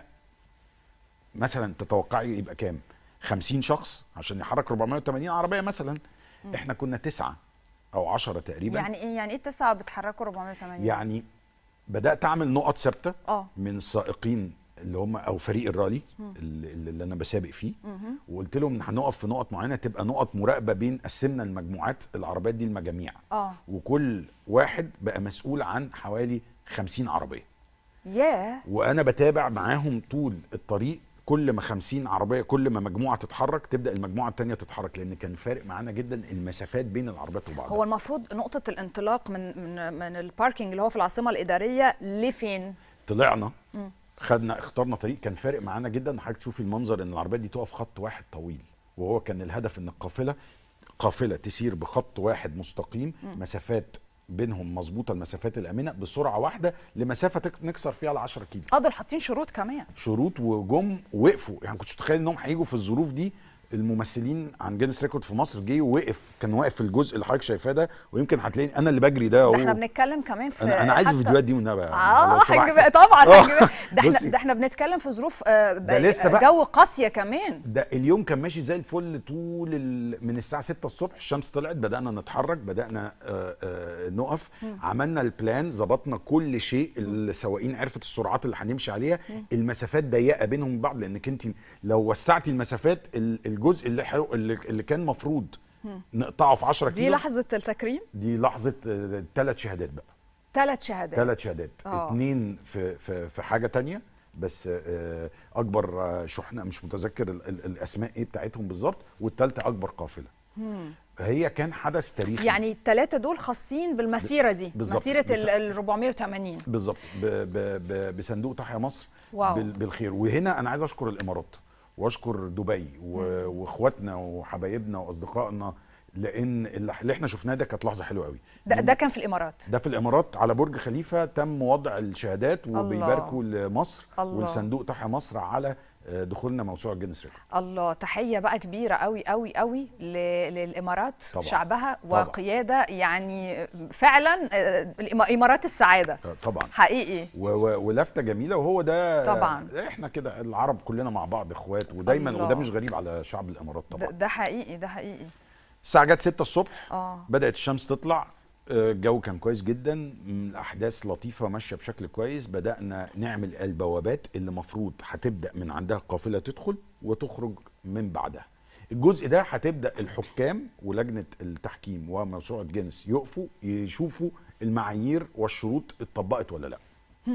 مثلا تتوقعي يبقى كام 50 شخص عشان يحرك 480 عربيه مثلا احنا كنا تسعة او عشرة تقريبا يعني ايه يعني ايه التسعه بتحركوا 480 يعني بدات اعمل نقط ثابته اه من السائقين اللي هم او فريق الرالي اللي, اللي انا بسابق فيه وقلت لهم ان هنقف في نقط معينه تبقى نقط مراقبه بين قسمنا المجموعات العربيات دي المجاميع اه وكل واحد بقى مسؤول عن حوالي 50 عربيه ياه وانا بتابع معاهم طول الطريق كل ما 50 عربيه كل ما مجموعه تتحرك تبدا المجموعه الثانيه تتحرك لان كان فارق معانا جدا المسافات بين العربيات وبعضها هو المفروض نقطه الانطلاق من من من الباركينج اللي هو في العاصمه الاداريه لفين طلعنا خدنا اخترنا طريق كان فارق معانا جدا حضرتك تشوفي المنظر ان العربيات دي تقف خط واحد طويل وهو كان الهدف ان القافله قافله تسير بخط واحد مستقيم مسافات بينهم مظبوطه المسافات الامنه بسرعه واحده لمسافه تك- نكسر فيها ال 10 كيلو اه دول حاطين شروط كمان شروط وجم وقفوا يعني كنتش متخيل انهم هيجوا في الظروف دي الممثلين عن جينيس ريكورد في مصر جه ووقف كان واقف في الجزء اللي حضرتك شايفاه ده ويمكن هتلاقيني انا اللي بجري ده ده اهو احنا بنتكلم كمان في انا انا عايز حتى- الفيديوهات دي والنبي يعني اه لو سمحت. هنجيب طبعا آه. هنجيب ده احنا بصي. ده احنا بنتكلم في ظروف آه، ده لسه بقى. جو قاسيه كمان ده اليوم كان ماشي زي الفل طول ال... من الساعه 6 الصبح الشمس طلعت بدانا نتحرك بدانا آه آه نقف عملنا البلان ظبطنا كل شيء السواقين عرفت السرعات اللي هنمشي عليها المسافات ضيقه بينهم من بعض لانك انت لو وسعتي المسافات ال- الجزء اللي حلو اللي, اللي كان مفروض نقطعه في 10 دي كيلو لحظه التكريم دي لحظه ثلاث شهادات بقى ثلاث شهادات ثلاث شهادات آه. اتنين في في في حاجه تانية بس آه، اكبر آه، شحنه مش متذكر ال- ال- الاسماء ايه بتاعتهم بالظبط والثالثه اكبر قافله هي كان حدث تاريخي يعني الثلاثه دول خاصين بالمسيره دي بالظبط. مسيره بس- ال ال 480 بالظبط ب- ب- ب- بصندوق تحيا مصر واو. بال- بالخير وهنا انا عايز اشكر الامارات واشكر دبي و- واخواتنا وحبايبنا واصدقائنا لان اللي اللي احنا شفناه ده كانت لحظه حلوه قوي ده, ده كان في الامارات ده في الامارات على برج خليفه تم وضع الشهادات الله. وبيباركوا لمصر الله. والصندوق تحيا مصر على آه، دخولنا موسوعه جينيس ريكورد الله تحيه بقى كبيره قوي قوي قوي ل- للامارات طبعاً. شعبها طبعاً. وقياده يعني فعلا آه، الإما- امارات السعاده آه، طبعا حقيقي و- و- ولفته جميله وهو ده طبعاً. احنا كده العرب كلنا مع بعض اخوات ودايما الله. وده مش غريب على شعب الامارات ده, طبعا ده حقيقي ده حقيقي الساعه جت 6 الصبح اه بدات الشمس تطلع آه، الجو كان كويس جدا م، الاحداث لطيفه ماشيه بشكل كويس بدانا نعمل البوابات اللي مفروض هتبدا من عندها قافله تدخل وتخرج من بعدها الجزء ده هتبدا الحكام ولجنه التحكيم وموسوعه جينيس يقفوا يشوفوا المعايير والشروط اتطبقت ولا لا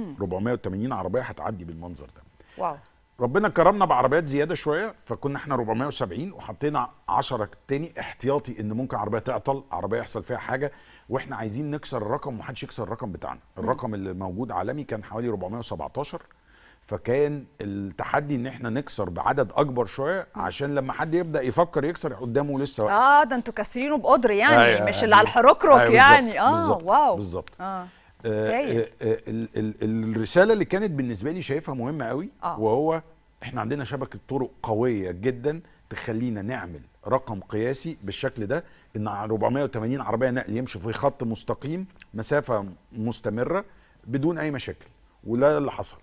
480 عربيه هتعدي بالمنظر ده واو ربنا كرمنا بعربيات زياده شويه فكنا احنا 470 وحطينا 10 تاني احتياطي ان ممكن عربيه تعطل عربيه يحصل فيها حاجه واحنا عايزين نكسر الرقم ومحدش يكسر الرقم بتاعنا الرقم اللي موجود عالمي كان حوالي 417 فكان التحدي ان احنا نكسر بعدد اكبر شويه عشان لما حد يبدا يفكر يكسر قدامه لسه وقت. اه ده انتوا كاسرينه بقدر يعني أيوة، مش أيوة. اللي على الحركرك أيوة، يعني بالظبط، اه بالظبط، واو بالظبط اه آه، هايل. آه، آه، ال- ال- الرساله اللي كانت بالنسبه لي شايفها مهمه قوي آه. وهو احنا عندنا شبكه طرق قويه جدا تخلينا نعمل رقم قياسي بالشكل ده ان على 480 عربيه نقل يمشي في خط مستقيم مسافه مستمره بدون اي مشاكل وده اللي حصل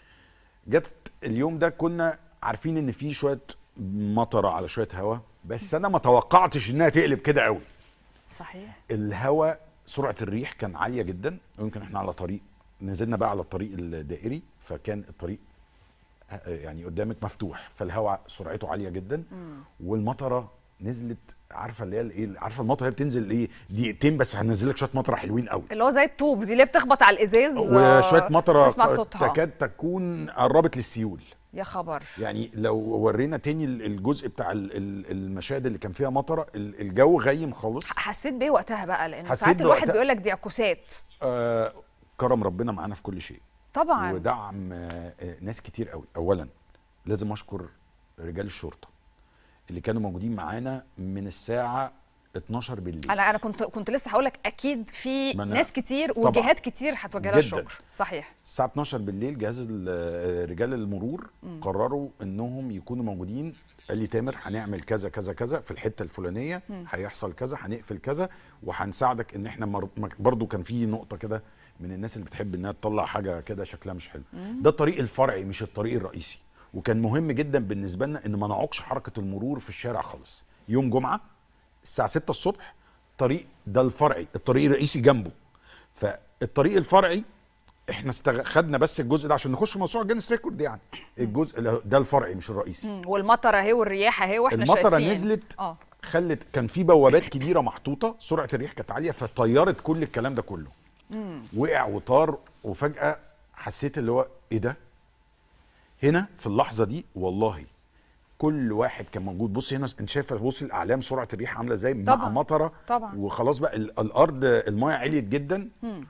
جت اليوم ده كنا عارفين ان في شويه مطره على شويه هواء بس انا ما توقعتش انها تقلب كده قوي صحيح الهواء سرعه الريح كان عاليه جدا ويمكن احنا على طريق نزلنا بقى على الطريق الدائري فكان الطريق آه، يعني قدامك مفتوح فالهواء سرعته عاليه جدا والمطره نزلت عارفه اللي هي الايه عارفه المطره هي بتنزل ايه دقيقتين بس هننزل لك شويه مطره حلوين قوي اللي هو زي الطوب دي اللي بتخبط على الازاز آه، وشويه مطره تسمع صوتها تكاد تكون قربت للسيول يا خبر يعني لو ورينا تاني الجزء بتاع ال- ال- المشاهد اللي كان فيها مطره ال- الجو غيم خالص حسيت بايه وقتها بقى لان حسيت ساعات الواحد بوقتها- بيقول لك دي عكوسات آه كرم ربنا معانا في كل شيء طبعا ودعم آه، آه، ناس كتير قوي اولا لازم اشكر رجال الشرطه اللي كانوا موجودين معانا من الساعه 12 بالليل انا انا كنت كنت لسه هقول لك اكيد في ما أنا- ناس كتير طبعاً. وجهات كتير هتوجه لها جداً. الشكر صحيح الساعه 12 بالليل جهاز ال- آه، رجال المرور قرروا انهم يكونوا موجودين قال لي تامر هنعمل كذا كذا كذا في الحته الفلانيه هيحصل كذا هنقفل كذا وهنساعدك ان احنا مر... مك- برضو كان في نقطه كده من الناس اللي بتحب انها تطلع حاجه كده شكلها مش حلو ده الطريق الفرعي مش الطريق الرئيسي وكان مهم جدا بالنسبه لنا ان ما نعوقش حركه المرور في الشارع خالص يوم جمعه الساعه 6 الصبح طريق ده الفرعي الطريق الرئيسي جنبه فالطريق الفرعي احنا استغ... خدنا بس الجزء ده عشان نخش في موسوعه جينيس ريكورد يعني الجزء اللي هو- ده الفرعي مش الرئيسي مم. والمطره اهي والرياح اهي واحنا المطره شايفين نزلت اه خلت كان في بوابات كبيره محطوطه سرعه الريح كانت عاليه فطيرت كل الكلام ده كله وقع وطار وفجاه حسيت اللي هو ايه ده هنا في اللحظه دي والله كل واحد كان موجود بص هنا انت شايف بص الاعلام سرعه الريح عامله ازاي مع طبعاً، مطره طبعاً. وخلاص بقى ال- الارض المايه عليت جدا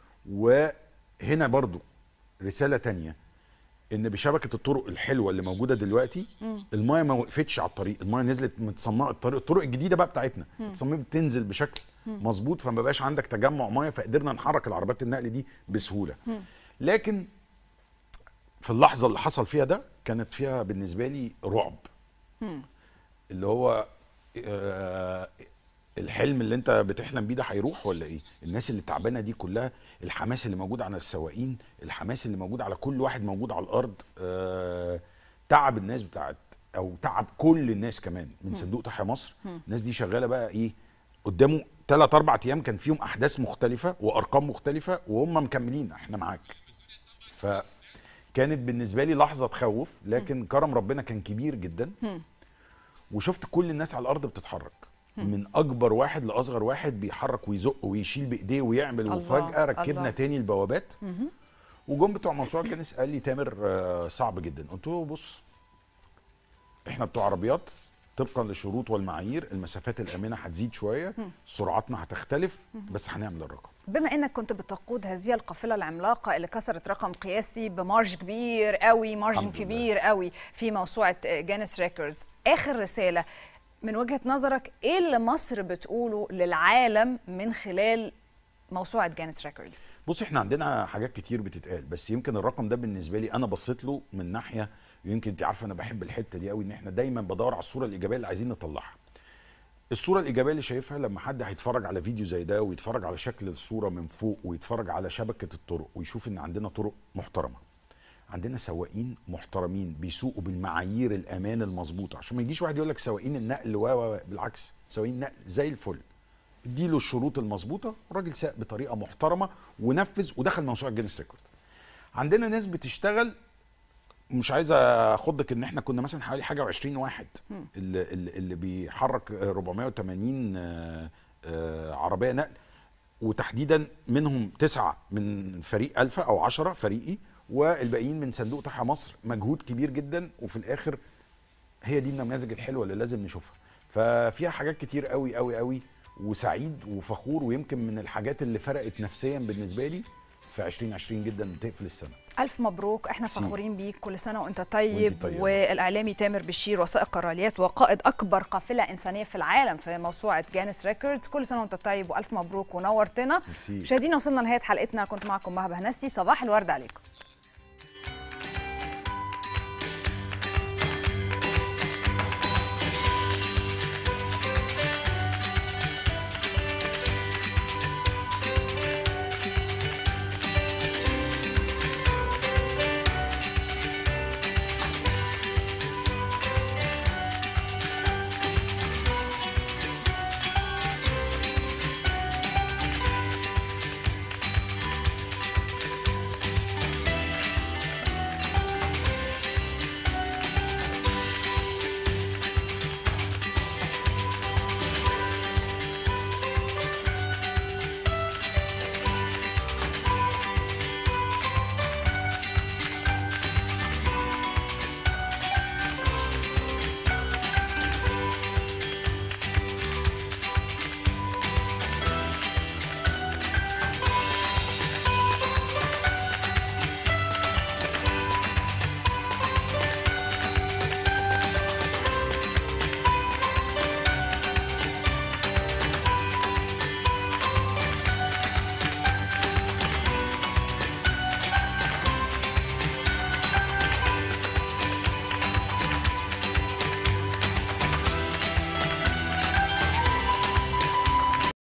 وهنا برضو رساله تانية ان بشبكه الطرق الحلوه اللي موجوده دلوقتي المايه ما وقفتش على الطريق المايه نزلت متصنعه الطريق الطرق الجديده بقى بتاعتنا اتصممت تنزل بشكل مظبوط فما بقاش عندك تجمع مايه فقدرنا نحرك العربيات النقل دي بسهوله لكن في اللحظه اللي حصل فيها ده كانت فيها بالنسبه لي رعب اللي هو آه، الحلم اللي انت بتحلم بيه ده هيروح ولا ايه الناس اللي تعبانه دي كلها الحماس اللي موجود على السواقين الحماس اللي موجود على كل واحد موجود على الارض آه، تعب الناس بتاعت او تعب كل الناس كمان من صندوق تحيا مصر الناس دي شغاله بقى ايه قدامه ثلاث اربع ايام كان فيهم احداث مختلفه وارقام مختلفه وهم مكملين احنا معاك فكانت بالنسبه لي لحظه تخوف لكن كرم ربنا كان كبير جدا وشفت كل الناس على الارض بتتحرك من اكبر واحد لاصغر واحد بيحرك ويزق ويشيل بايديه ويعمل الله، وفجاه ركبنا الله. تاني البوابات وجم بتوع موسوعه الجنس قال لي تامر آه، صعب جدا قلت له بص احنا بتوع عربيات طبقا للشروط والمعايير المسافات الامنه هتزيد شويه سرعتنا هتختلف بس هنعمل الرقم بما انك كنت بتقود هذه القافله العملاقه اللي كسرت رقم قياسي بمارج كبير قوي مارجن الحمد لله. كبير قوي في موسوعه جانس ريكوردز اخر رساله من وجهه نظرك ايه اللي مصر بتقوله للعالم من خلال موسوعه جانس ريكوردز بص احنا عندنا حاجات كتير بتتقال بس يمكن الرقم ده بالنسبه لي انا بصيت له من ناحيه يمكن انت عارفه انا بحب الحته دي قوي ان احنا دايما بدور على الصوره الايجابيه اللي عايزين نطلعها الصوره الايجابيه اللي شايفها لما حد هيتفرج على فيديو زي ده ويتفرج على شكل الصوره من فوق ويتفرج على شبكه الطرق ويشوف ان عندنا طرق محترمه عندنا سواقين محترمين بيسوقوا بالمعايير الامان المظبوطه عشان ما يجيش واحد يقول لك سواقين النقل و و- و- بالعكس سواقين النقل زي الفل اديله الشروط المظبوطه الراجل ساق بطريقه محترمه ونفذ ودخل موسوعه جينيس ريكورد عندنا ناس بتشتغل مش عايز اخضك ان احنا كنا مثلا حوالي حاجه و20 واحد اللي, اللي اللي بيحرك 480 آه، آه، عربيه نقل وتحديدا منهم تسعه من فريق الفا او عشرة فريقي والباقيين من صندوق تحيا مصر مجهود كبير جدا وفي الاخر هي دي النماذج الحلوه اللي لازم نشوفها ففيها حاجات كتير قوي قوي قوي وسعيد وفخور ويمكن من الحاجات اللي فرقت نفسيا بالنسبه لي في 2020 جدا تقفل السنه الف مبروك احنا ميرسي. فخورين بيك كل سنه وانت طيب وانتي طيبة. والاعلامي تامر بشير وثائق الراليات وقائد اكبر قافله انسانيه في العالم في موسوعه جانس ريكوردز كل سنه وانت طيب والف مبروك ونورتنا ميرسي. مشاهدينا وصلنا لنهايه حلقتنا كنت معكم مهبه هنسي صباح الورد عليكم